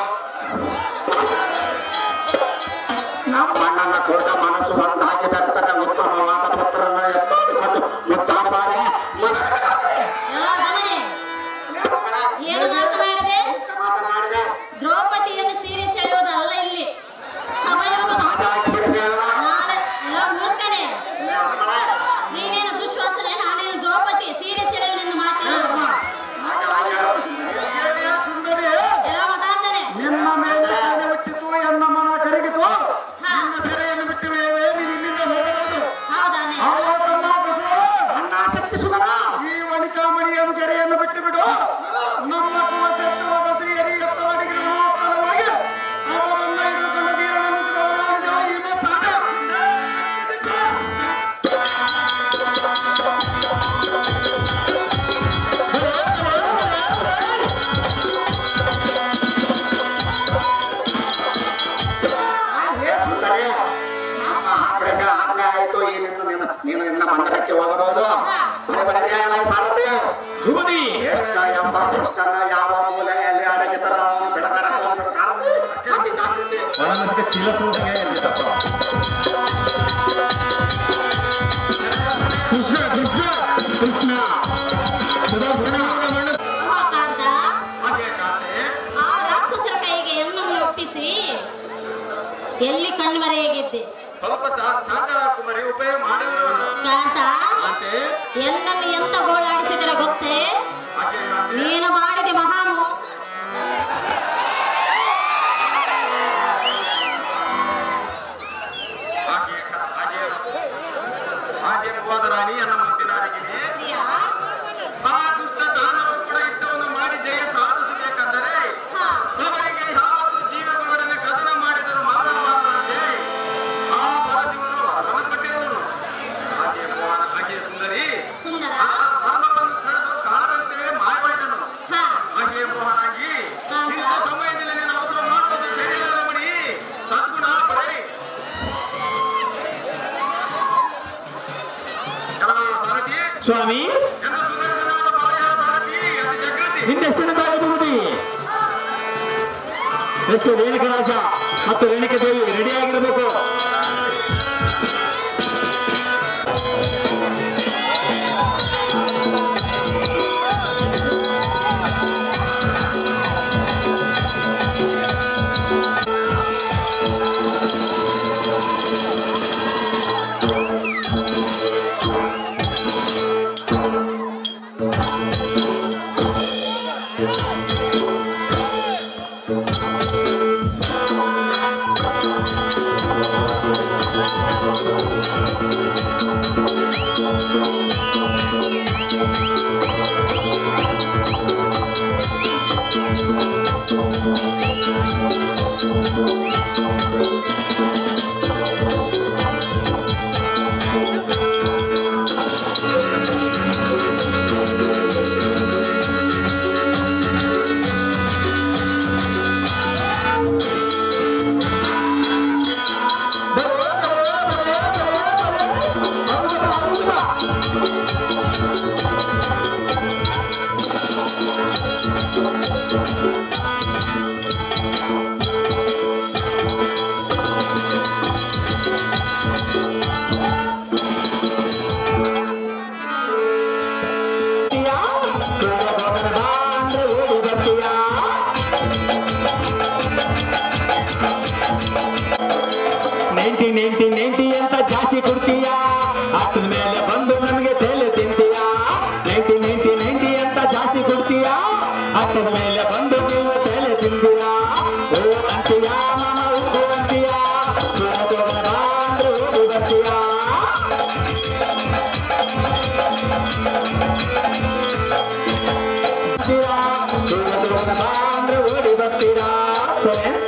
E: ನಮ್ಮ ಅಣ್ಣನ ಕೂಡ ಮನಸ್ಸು ಒಂದಾಗಿ ಬೆರ್ತನೆ ಉತ್ತಮವಾದ ಪುತ್ರನ ಎತ್ತಿಕೊಂಡು ಮುತ್ತಾಡಬಾರೆ
C: ಎಲ್ಲ ಗಮನೆ ಏನು ಮಾತನಾಡಿದೆ
E: ಮಾತನಾಡಿದೆ
C: ದ್ರೌಪದಿಯನ್ನು ಸೀರೆ ಸೆಳೆಯೋದು ಅಲ್ಲ ಇಲ್ಲಿ ಸಮಯವನ್ನು
E: ಸಹಜವಾಗಿ ಸಿರಿಸೇವನ
C: ನಾಳೆ ಎಲ್ಲ ಮೂರ್ಖನೇ ನೀನೇನು ದುಶ್ವಾಸನೆ ನಾನೇನು ದ್ರೌಪದಿ ಸೀರೆ ಸೆಳೆಯೋನೆಂದು ಮಾತನಾಡುವ
A: ಏನೇ ಸುಂದರಿ
C: ಎಲ್ಲ ಮತಾಂತನೇ
A: ನಿನ್ನ ಮೇಲೆ ಸೆರೆ ಹುಟ್ಟಿತು ಎನ್ನ ಮನ ಕರಗಿತು ನಿನ್ನ ಸೆರೆಯನ್ನು ಬಿಟ್ಟಿರುವೆ ನಿನ್ನಿಂದ ಹೋಗಬಹುದು
C: ಹೌದಾನೆ
A: ಅವ ತಮ್ಮ ಪ್ರಸುರ,
E: ಅಣ್ಣ ಶಕ್ತಿ ಸುಧರ
A: ಈ ವನಿತಾಮಣಿಯನ್ನು ಸೆರೆಯನ್ನು ಬಿಟ್ಟು ಬಿಡು ನಮ್ಮ ಕುಲತೆತ್ತುವ ಸ್ತ್ರೀಯರಿ ಎತ್ತವಾಡಿಗಿರುವ ಮಹೋತ್ತರವಾಗಿ ಅವರನ್ನ ಹಿಡಿದುಕೊಂಡು ಧೀರನೆನಿಸಿದವನು ನಿಜವಾಗಿ ಈ ಮಾತು ಸಹಜ.
E: ಏ ಸುಂದರಿ ನಮ್ಮ ಆಜ್ಞೆ ಆಜ್ಞೆ ಆಯ್ತು ಈ ನಿನ್ನ ನಿನ್ನ ನೀನು ನಿನ್ನ ಮಂದಿರಕ್ಕೆ ಹೋಗಬಹುದು ಬಳೆ ಬಳೆ ಸಾರಥಿ
D: ಯುವತಿ
E: ಎಷ್ಟ ಎಂಬ ಕೃಷ್ಣನ ಯಾವ ಮೂಲೆಯಲ್ಲಿ ಅಡಗಿತರ ಅವನು ಬಿಡದರ ಬಿಡು ಸಾರಥಿ ಜಾತಿ ಜಾತಿ
D: ಒಳಮನಸ್ಸಿಗೆ ಚೀಲ ತೂಟಿಗೆ ಎಲ್ಲಿದ್ದಪ್ಪ ಕೃಷ್ಣ ಕೃಷ್ಣ ಕೃಷ್ಣ ಸುದರ್ಶನ
C: ಮಹಾಕಾಂತ
B: ಹಾಗೆ ಕಾತೆ
C: ಆ ರಾಕ್ಷಸರ ಕೈಗೆ ಎನ್ನನ್ನು ಒಪ್ಪಿಸಿ ಎಲ್ಲಿ ಕಣ್ಮರೆಯಾಗಿದ್ದೆ
B: ಸ್ವಲ್ಪ ಸಾ- ಶಾಂತ ಕುಮಾರಿ ಉಪಾಯ ಮಾಡುವ
C: ಕಾಂತ
B: ಕಾಂತೆ
C: ಎನ್ನನ್ನು ಎಂತ ಗೋಳಾಡಿಸಿದರೆ ಗೊತ್ತೇ
B: ಹಾಗೆ ಕಾಂತೆ
C: ನೀನು ಮಾಡಿದೆ ಮಹಾಮು
B: ಧನ್ಯವಾದ ರಾಣಿ ಅನ್ನ ಮುತ್ತಿನಾರಿಗಿನಿ
C: ಪ್ರಿಯ
B: ಆ ದುಷ್ಟ ದಾನವರು ಕೂಡ ಯುದ್ಧವನ್ನು ಮಾಡಿ ಜಯ ಸಾಧಿಸಬೇಕೆಂದರೆ
C: ಹಾ
B: ಅವರಿಗೆ ಯಾವತ್ತು ಜೀವಗಳೊಡನೆ ಕದನ ಮಾಡಿದರು ಮಾತ್ರವಲ್ಲದೆ ಆ ಪರಶಿವನು ವರವನ್ನು ಕೊಟ್ಟಿರುವನು ಹಾಗೆ ಮೋಹನ ಹಾಗೆ ಸುಂದರಿ
C: ಸುಂದರ
B: ಆ ಧರ್ಮವನ್ನು ತಿಳಿದು ಕಾಣದಂತೆ ಮಾಯವಾದನು
C: ಹಾ
B: ಹಾಗೆ ಮೋಹನಾಗಿ
C: ಹಾ,
B: ಇಂಥ
C: ಹಾ.
B: ಸಮಯದಲ್ಲಿ ನೀನು ಅವಸರ ಮಾಡುವುದು ಸರಿಯಲ್ಲ ರಮಣಿ ಸದ್ಗುಣ ಪಡಲಿ ಕೆಲವು ಸಾರಥಿ
D: ಸ್ವಾಮಿ
B: ಎಂದ ಸುದರ್ಶನಾದ ಬಾಯ ಸಾರಥಿ ಅದು ಜಾಗೃತಿ
D: ಹಿಂದೆಷ್ಟುವುದಿ ಎಷ್ಟು ರೇಣುಕರಾಜ ಮತ್ತು ರೇಣುಕ ದೇವಿ ರೆಡಿಯಾಗಿರಬೇಕು ನೆಂಟಿ ನೆಂಟಿ ನೆಂಟಿ ಅಂತ ಜಾಸ್ತಿ ಕೊಡ್ತೀಯಾ ಅದ್ರ ಮೇಲೆ ಬಂದು ನಮಗೆ ತಲೆ ತಿಂತೀಯಾ ನೆಂಟಿ ನೆಂಟಿ ನೆಂಟಿ ಅಂತ ಜಾಸ್ತಿ ಕೊಡ್ತೀಯಾ ಅದ್ರ ಮೇಲೆ ಬಂದು ನೀವು ತಲೆ ತಿಂತೀಯಾ ಓ ಅಂತೀಯಾ ಮಾಮ ಓ ಅಂತೀಯಾ ಸುರತೋಗ ಬಾ ಅಂದ್ರೆ ಓಡಿ ಬರ್ತೀಯಾ ಬರ್ತೀರಾ? ಸುರತೋಗ ಬಾ ಅಂದ್ರೆ ಓಡಿ ಬರ್ತೀರಾ ಸೆನ್ಸ್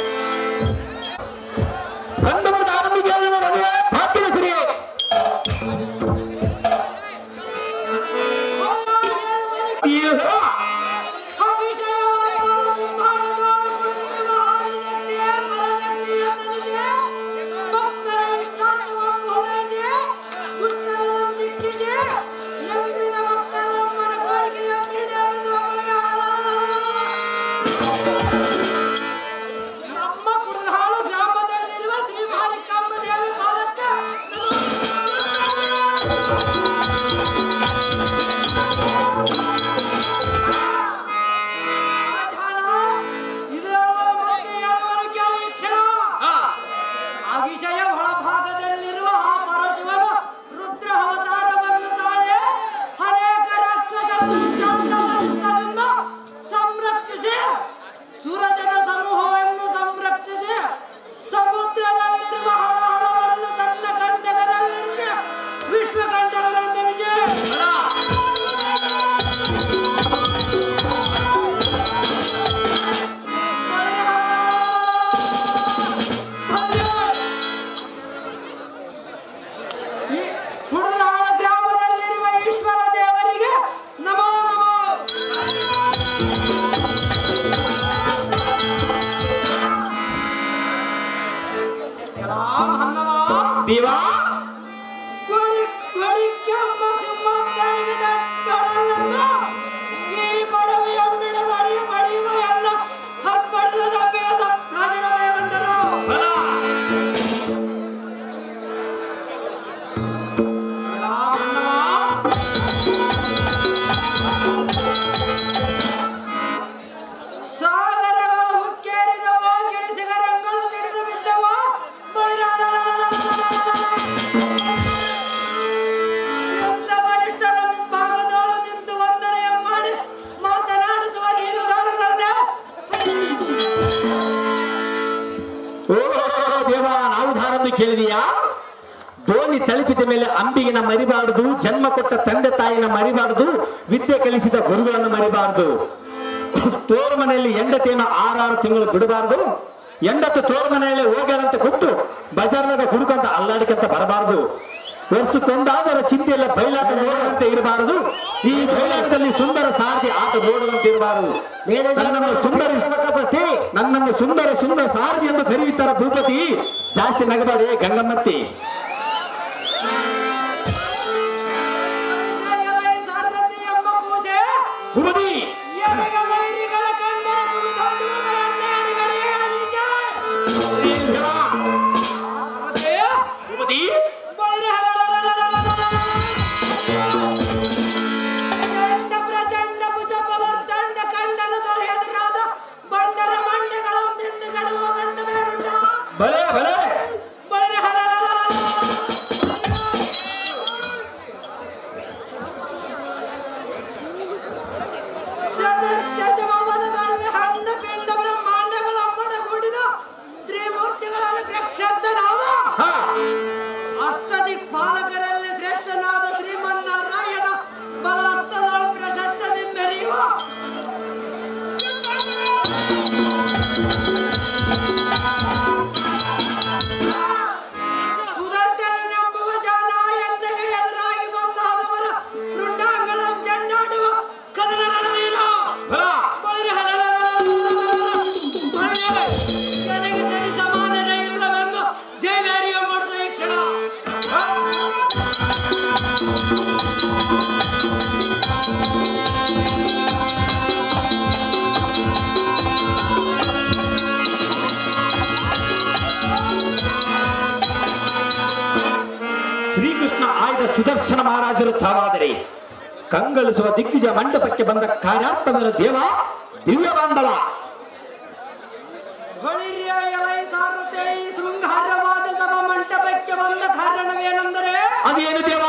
D: ಬಂದವರ ಆರಂಭಿಕ ಭಾಗ್ಯದ ಸಿರಿ
A: ನಮ್ಮ ಕುಡಹಾಳು ಗ್ರಾಮದಲ್ಲಿರುವ ಶ್ರೀ ಮಾರಿಕಾಂಬ ದೇವಿ ಪಾದಕ್ಕೆ ಇದೆಲ್ಲ ಮತ್ತೆ ಹೇಳುವರು ಕೇಳಿ ಕ್ಷಣ ಅಗಿಶಯ ಒಳಭಾಗದಲ್ಲಿರುವ ಆ ಪರಶಿವನ ರುದ್ರ ಅವತಾರವನ್ನು ತಾಳೆ ಅನೇಕ ರಾಕ್ಷಸರಿಂದ ಸಂರಕ್ಷಿಸಿ ಸುರಜನ ಸಮೂಹವನ್ನು ಸಂರಕ್ಷಿಸಿ ಸಮುದ್ರದಲ್ಲಿರುವ ಹಲಹಲವನ್ನು ತನ್ನ ಕಂಟಕದಲ್ಲಿರುವ ವಿಶ್ವಕಂಠಗಳನ್ನು ವಿಜಯ ಈ ಕುಡುರಾಳ ಗ್ರಾಮದಲ್ಲಿರುವ ಈಶ್ವರ ದೇವರಿಗೆ ನಮೋ ನಮೋ ರಾಮಹನ್ನವ
D: ದೇವಾ
A: ಕೊಡಿ ಕೊಡಿ ಕೆಮ್ಮ ಸಿಂಹಕ್ಕನಿಗೆ ದಟ್ಟಡಲೆಂದು ಈ ಬಡವಿಯಮ್ಮಿಡದ ಅಡಿ ಮಡಿಯುವ ಎಲ್ಲ ಹರ್ಪಡಿದ ಬೇದ ಪ್ರಜರಮಯಗೊಂಡರು ಸಾಗರಗಳು ಹುಕ್ಕೇರಿದವೋ ಗಿಡಿಸಿಗರಂಗಳು ಸಿಡಿದು ಬಿದ್ದವೋ ಎಂತ ಬಲಿಷ್ಠನ ಮುಂಭಾಗದೋಳು ನಿಂತು ವಂದನೆಯ ಮಾಡಿ ಮಾತನಾಡಿಸುವ ನೀನುಗಾರನಲ್ಲೇ
D: ಓ ದೇವ ನಾವು ಧಾರನ್ನು ಕೇಳಿದೀಯಾ ದೋಣಿ ತಲುಪಿದ ಮೇಲೆ ಅಂಬಿಗಿನ ಮರಿಬಾರದು ಜನ್ಮ ಕೊಟ್ಟ ತಂದೆ ತಾಯಿನ ಮರಿಬಾರದು ವಿದ್ಯೆ ಕಲಿಸಿದ ಗುರುಗಳನ್ನು ಮರಿಬಾರದು ತೋರು ಮನೆಯಲ್ಲಿ ಹೆಂಡತಿಯನ್ನು ಆರಾರು ತಿಂಗಳು ಬಿಡಬಾರದು ಹೆಂಡತಿ ತೋರು ಮನೆಯಲ್ಲಿ ಹೋಗ್ಯಾರಂತ ಕೊಟ್ಟು ಬಜಾರ್ನಾಗ ಹುಡುಕಂತ ಅಲ್ಲಾಡಿಕಂತ ಬರಬಾರದು ವರ್ಷಕ್ಕೊಂದಾದರ ಚಿಂತೆಯಲ್ಲ ಬಯಲಾಟ ನೋಡುವಂತೆ ಇರಬಾರದು ಈ ಬಯಲಾಟದಲ್ಲಿ ಸುಂದರ ಸಾರಥಿ ಆಟ ನೋಡುವಂತೆ ಇರಬಾರದು ನನ್ನನ್ನು ಸುಂದರ ನನ್ನನ್ನು ಸುಂದರ ಸುಂದರ ಸಾರಥಿ ಎಂದು ಕರೆಯುತ್ತಾರೆ ಭೂಪತಿ ಜಾಸ್ತಿ ನಗಬಾರಿ ಗಂಗಮ್ಮತ್ತಿ
A: ಎಲೆ ಸಾರಥಿ ಎಂಬ ಪೂಜೆ
D: ಭೂಪತಿ
A: ಎಲೆಗ ವೈರಿಗಳ ಕಂಡರ ಕುಣಿದಾಡುವುದ ಎಣ್ಣೆ ಅಡಿಗಡೆ ಎಳೆದಿದ್ದ. ಸಾರಥಿ,
D: ಭೂಪತಿ
A: ಬೈರ ಚಂಡ ಪ್ರಚಂಡ ಭುಜ ಬಲರ್ದಂಡ ಕಂಡನ ತೊಲೆ ಎದುರಾದ ಬಂಡರ ಮಂಡೆಗಳ ದಿಂಡುಗಳು ಗಂಡ ಬೇರುಂಡ
D: ಬಲೆ ಬಲೆ
A: ಬೈರ ಚತುರ್ದಶಮದಲ್ಲಿ ಹಣ್ಣ ಪಿಂಡ ಬ್ರಹ್ಮಾಂಡಗಳ ಒಮ್ಮಡಗೂಡಿದ ತ್ರಿಮೂರ್ತಿಗಳಲ್ಲಿ ಪ್ರಕ್ಷಬ್ಧನಾದ
D: ಹಾ
A: ಅಷ್ಟದಿಕ್ಪಾಲಕರಲ್ಲಿ ಶ್ರೇಷ್ಠನಾದ ಶ್ರೀಮನ್ನಾರಾಯಣ ಬಲಹಸ್ತದಳು ಪ್ರಶಸ್ತಿ ಮೆರೆಯುವ ಸುದರ್ಶನನೆಂಬುವ ಜನ ಎಣ್ಣೆಗೆ ಎದುರಾಗಿ ಬಂದ ಹದವರ ರುಂಡಾಂಗಳಂ ಚೆಂಡಾಡುವ ಕದನ ನಡುವೇನು
D: ಬಲ
A: ನನಗೆ ಸರಿ ಸಮಾನರೇ ಇಲ್ಲವೆಂದು ಜಯವೇರಿಯ ಮಾಡಿದ ಈ ಕ್ಷಣ
D: ಶ್ರೀಕೃಷ್ಣ ಆಯ್ದ ಸುದರ್ಶನ ಮಹಾರಾಜರು ತಾವಾದರೆ ಕಂಗಳಿಸುವ ದಿಗ್ಗಜ ಮಂಟಪಕ್ಕೆ ಬಂದ ಕಾರ್ಯಾರ್ಥವರ ದೇವ ದಿವ್ಯ ಬಾಂಧವ
A: ಹೊಳಿರಿಯ ಎಲೈ ಸಾರತೆ ಈ ಶೃಂಗಾರವಾದ ಸಭಾ ಮಂಟಪಕ್ಕೆ ಬಂದ ಕಾರಣವೇನೆಂದರೆ
D: ಅದೇನು ದೇವ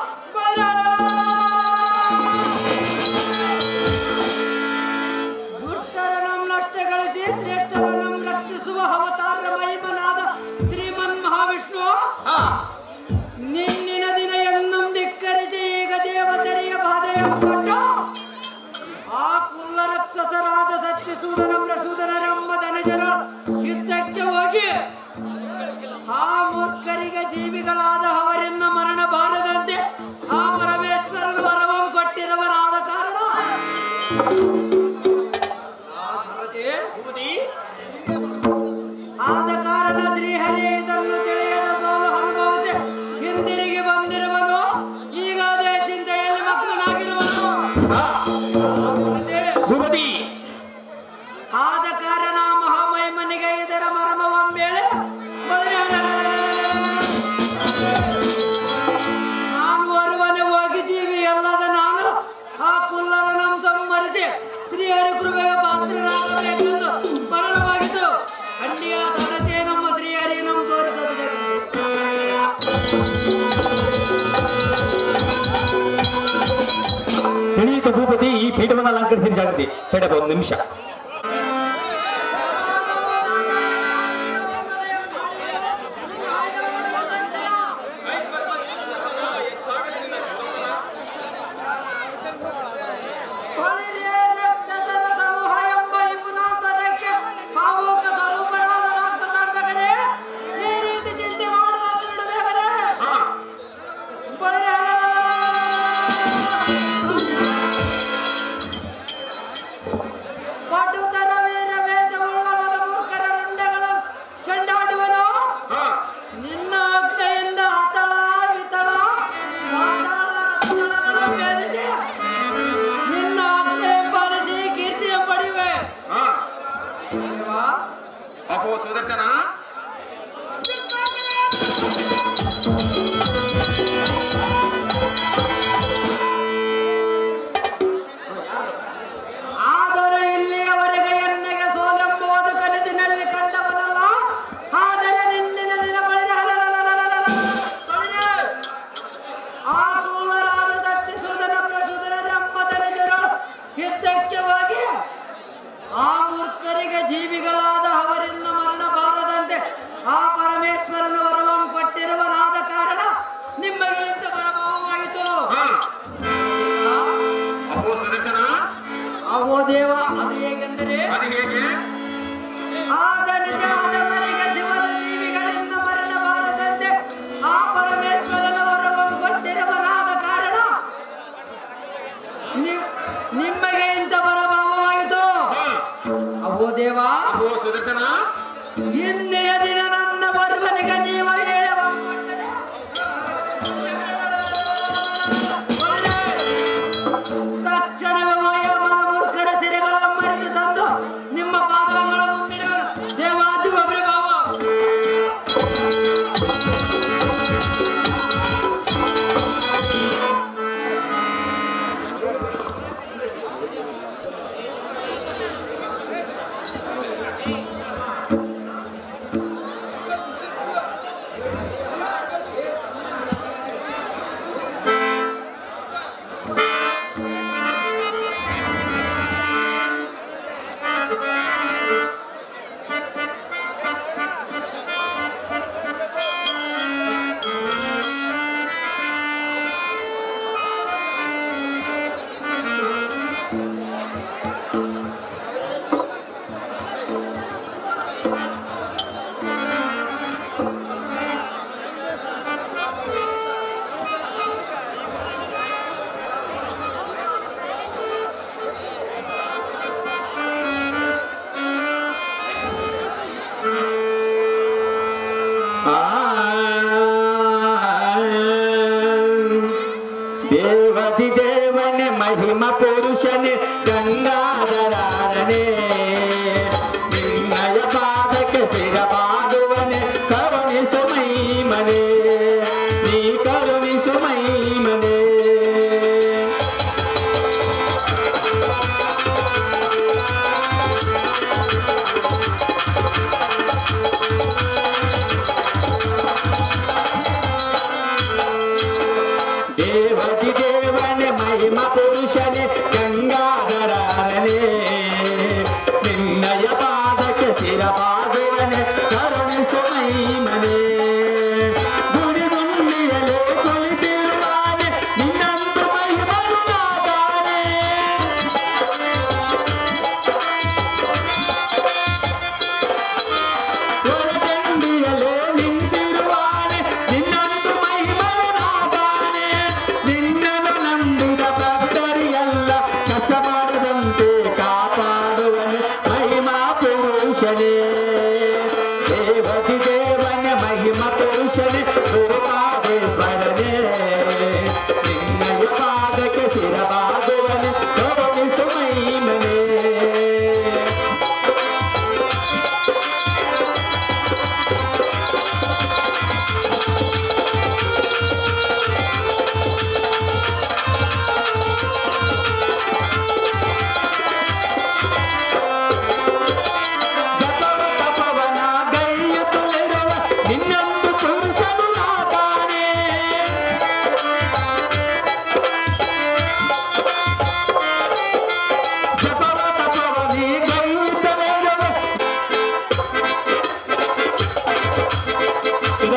A: ದುಷ್ಟರನಂ ನಷ್ಟಗಳಿಸಿ ಶ್ರೇಷ್ಠರನಂ ರಕ್ಷಿಸುವ ಅವತಾರ ಮಹಿಮನಾದ ಶ್ರೀಮನ್ ಮಹಾವಿಷ್ಣು
D: ಹಾ,
A: ನಿನ್ನಿನ ದಿನ ಎನ್ನಂ ಧಿಕ್ಕರಿಸಿ ಈಗ ದೇವತೆಯ ಬಾಧೆಯಂ ಕೊಟ್ಟು ಆ ಕುಲ್ಲ ರಕ್ಷಸರಾದ ಸತ್ಯಸೂದನ ಪ್ರಸೂದನರೆಂಬ ಧನಜರ ಯುದ್ಧಕ್ಕೆ ಹೋಗಿ ಆ ಮೂರ್ಖರಿಗೆ ಜೀವಿಗಳಾದ ಅವರಿಂದ ಮರಣ ಬಾರದಂತೆ ಆ ಪರಮೇಶ್ವರನು ವರವಂ ಕೊಟ್ಟಿರುವನಾದ ಕಾರಣ ಆ ಸರತಿ ಆದ ಕಾರಣ ಶ್ರೀಹರಿ ಇದನ್ನು ತಿಳಿಯದ ಸೋಲು ಅನುಭವಿಸಿ ಹಿಂದಿರುಗಿ ಬಂದಿರುವನು ಈಗ ಅದೇ ಚಿಂತೆಯಲ್ಲಿ ಮಕ್ಕಳಾಗಿರುವನು
D: ಭೂಪತಿ
A: ಆದ ಕಾರಣ ಮಹಾಮಹಿಮನಿಗೆ ಇದರ ಮರ್ಮವೊಮ್ಮೇಳೆ ನಾನು ಒರುವನೆ ಹೋಗಿ ಜೀವಿ ಅಲ್ಲದ ನಾನು ಆ ಕುಲ್ಲರನಂ ಸಂಹರಿಸಿ ಶ್ರೀಹರಿ ಕೃಪೆಗೆ ಪಾತ್ರರಾಗಬೇಕೆಂದು ಮರಣವಾಗಿದ್ದು ಖಂಡಿಯ ಸರತೆ ನಮ್ಮ ಶ್ರೀಹರಿ ನಮ್ಮ ತೋರಿಸದು
D: ತಿಳಿಯಿತ ಭೂಪತಿ ಈ ಪೀಠವನ್ನು ಅಲಂಕರಿಸಿ ಜಾಗೃತಿ ತಡೆಪ ಒಂದು ನಿಮಿಷ
A: ಹೊಳಿರಿಯ ರಕ್ತದರ ಸಮೂಹ ಎಂಬ ಈ ಪುನಾಂತರಕ್ಕೆ ಭಾವುಕ ಸ್ವರೂಪನಾದ ರಾಕ್ಷಸಾಂತಕನೇ ಈ ರೀತಿ ಚಿಂತೆ ಮಾಡುವುದು ಬಿಡಬೇಕರೇ ಹೊಳಿರಿಯ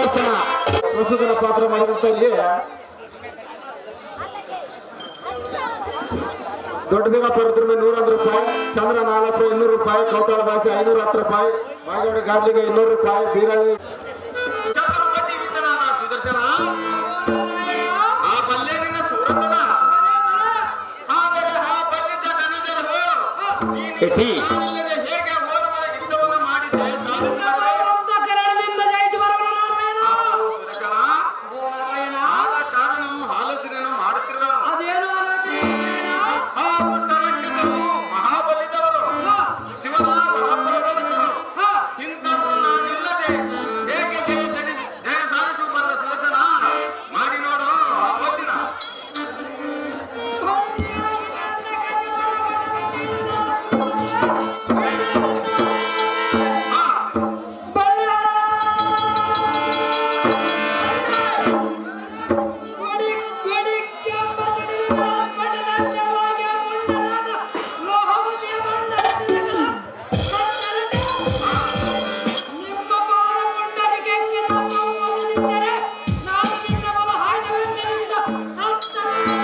D: ಸುದರ್ಶನ ಪ್ರಸ್ತುತನ ಪಾತ್ರ ಮಾಡಿದಂತಲ್ಲಿ ದೊಡ್ಡ ಬೀರಪ್ಪ ಇದ್ರ ಮೇಲೆ ನೂರೊಂದು ರೂಪಾಯಿ ಚಂದ್ರ ನಾಲ್ಕು ಇನ್ನೂರು ರೂಪಾಯಿ ಕೌತಾಳ ಭಾಷೆ ಐನೂರ ಹತ್ತು ರೂಪಾಯಿ ಬಾಗೇವಾಡಿ ಗಾರ್ಲಿಗೆ ಇನ್ನೂರು ರೂಪಾಯಿ ಬೀರಳ್ಳಿ
B: ಛತ್ರಪತಿ ವಿದ್ಯನಾದ ಸುದರ್ಶನ ಆ ಬಲ್ಲೆ ನಿನ್ನ ಸೂರತನ ಆದರೆ ಆ ಬಲ್ಲಿದ್ದ ಧನಜರು
D: ಎಟಿ.
B: ನಾನಿಲ್ಲದೆ ಹೇಗೆ ಹೋರಾಟ ಯುದ್ಧವನ್ನು ಮಾಡಿದ್ದೆ ಸಾಧಿಸಲಾರೆ
A: ಅಂತ ಕರಣದಿಂದ ಜಯಿಸಿ ಬರುವನು ನಾರಾಯಣ
B: ಸುದರ್ಶನ ಆದ ಕಾರಣ ಆಲೋಚನೆಯನ್ನು ಮಾಡುತ್ತಿರುವ
A: ಅದೇನು ಆಲೋಚನೆ ನಾರಾಯಣ?
B: ಆ ದುಷ್ಟ ರಾಕ್ಷಸರು ಮಹಾಬಲಿದವರು ಶಿವನ ಮಹಾಪ್ರಸಾದಕರು
A: ಹಾ,
B: ಇಂಥವರು ನಾನಿಲ್ಲದೆ ಹೇಗೆ ಜಯ ಸಾಧಿಸಿ ಜಯ ಸಾಧಿಸಬಲ್ಲ ಸುದರ್ಶನ ಮಾಡಿ ನೋಡು ಅವತ್ತಿನ ಹಾ
A: ಗುಡಿ ಗುಡಿ ಕೆಂಪ ಕಡಲಿನ ಮಠದಂತೆ ಹೋಗಿ ಮುಂಡರಾದ ಲೋಹವತಿಯ ಬಂಡರ ತಿರುಗಳ ಕತ್ತಲದೆ. ನಿಮ್ಮ ಬಾಳ ಮುಂಡರಿಗೆಕ್ಕೆ ನಮ್ಮ ಒಲಿದಿದ್ದರೆ ನಾನು ನಿನ್ನ ಬಲ ಹಾಯ್ದವೆಂದೆನಿಸಿದ ಸತ್ತ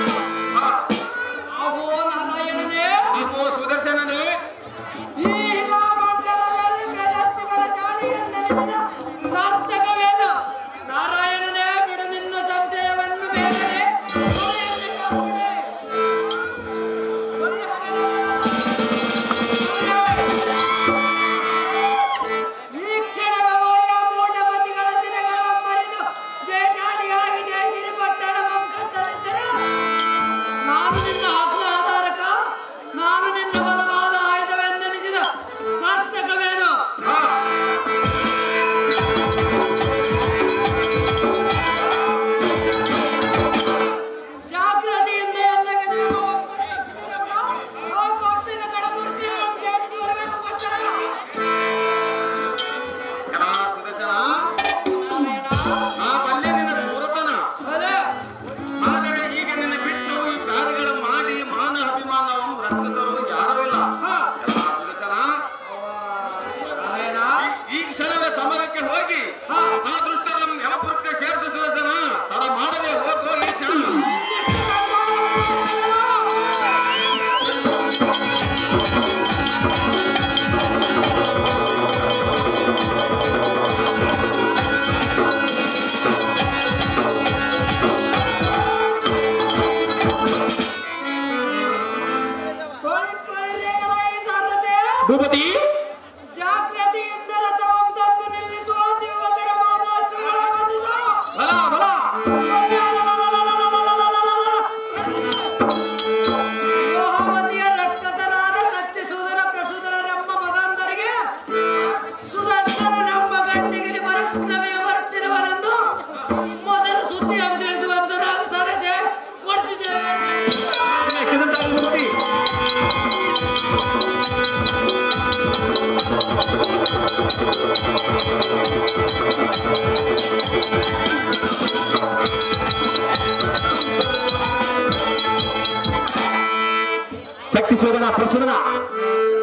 A: ಅಹೋ ನಾರಾಯಣನೇ
B: ಅಪ್ಪೋ ಸುದರ್ಶನನೇ
A: ಈ ಮಂಡಲದಲ್ಲಿ ಪ್ರಶಸ್ತಿ ಬಲ ಜಾರಿ ಎಂದೆನಿಸಿದ ಸಾರ್ಥಕವೇನು ನಾರಾಯಣನೇ ಬಿಡು ನಿನ್ನ ಸಂಶಯವನ್ನು ಬೇಗನೆ ಕೊನೆಯಲ್ಲಿ ಕಾಣುವುದೇ. ಈ ಕ್ಷಣವೇ ಓಯ ಮೂಢಮತಿಗಳ ದಿನಗಳ ಮರೆದು ಜಯಶಾಲಿಯಾಗಿ ಜಯಸಿರಿ ಪಟ್ಟಣ ಕಟ್ಟಲಿದ್ದರೆ ನಾನು ನಿನ್ನ ಆಹ್ಲಾದಾರಕ ನಾನು ನಿನ್ನ ಬಲವಾದ ಆಯುಧವೆಂದೆನಿಸಿದ ಸಾರ್ಥಕವೇನು ಜಾಗೃತಿಯಿಂದ ಎಲ್ಲಗೆ ನೀವು ಒಬ್ಬನೇ ಲಕ್ಷ್ಮೀರಮಣ, ಆ ಕಬ್ಬಿನ ಕಡಮೂರ್ತಿಯನ್ನು ಜಯಿಸಿ ಬರಬೇಕು ಪಟ್ಟಣ.
B: ಕಲಾ ಸುದರ್ಶನ ಆ ಬಲ್ಲೆ ನಿನ್ನ ಸೂರತನ
A: ಅದೇ
B: ಆದರೆ ಈಗ ನಿನ್ನ ಬಿಟ್ಟು ಈ ಕಾರ್ಯಗಳು ಮಾಡಿ ಮಾನ ಅಭಿಮಾನವನ್ನು ರಕ್ಷಿಸಲು ಯಾರೂ ಇಲ್ಲ
A: ಹಾ.
B: ಕಲಾ ಸುದರ್ಶನ
A: ನಾರಾಯಣ
B: ಈ ಕ್ಷಣವೇ ಸಮರಕ್ಕೆ ಹೋಗಿ
A: ಹಾ.
B: ಆ ದೃಷ್ಟರನ್ನು ಯಮಪುರಕ್ಕೆ ಸೇರಿಸ ಸುದರ್ಶನ ತಡ ಮಾಡದೆ ಹೋಗೋ ಈ ಕ್ಷಣ
A: ಕೋಳಿ ಕೋಳಿ ರೇಗಲಾಗಿ ಸಾರಥೆ.
D: ಭೂಪತಿ
A: ಜಾಗೃತಿಯಿಂದ ರಥವನ್ನು ತಂದು ನಿಲ್ಲಿಸುವ ದಿವ್ಯಕರ ಮಾದಾಸ್ತ್ರಗಳನ್ನು ಹೊಂದಿದ.
D: ಬಲ ಬಲ
A: ಮೋಹಮತಿಯ ರಕ್ತತರಾದ ಸತ್ಯಸೂದನ ಪ್ರಸೂದನರೆಂಬ ಮದಂದರಿಗೆ ಸುದರ್ಶನನೆಂಬ ಗಂಡಿಗಿಲಿ ಪರಕ್ರಮೆಯ ಬರ್ತಿರುವನೆಂದು ಮೊದಲು ಸುದ್ದಿಯನ್ನು ತಿಳಿಸುವಂತ ನಾವು ಸಾರಥೆ ಕೊಡ್ತಿದ್ದೇವೆ
D: ಭೂಪತಿ ಶಕ್ತಿ ಶೋಧನ ಪ್ರಸೋದನ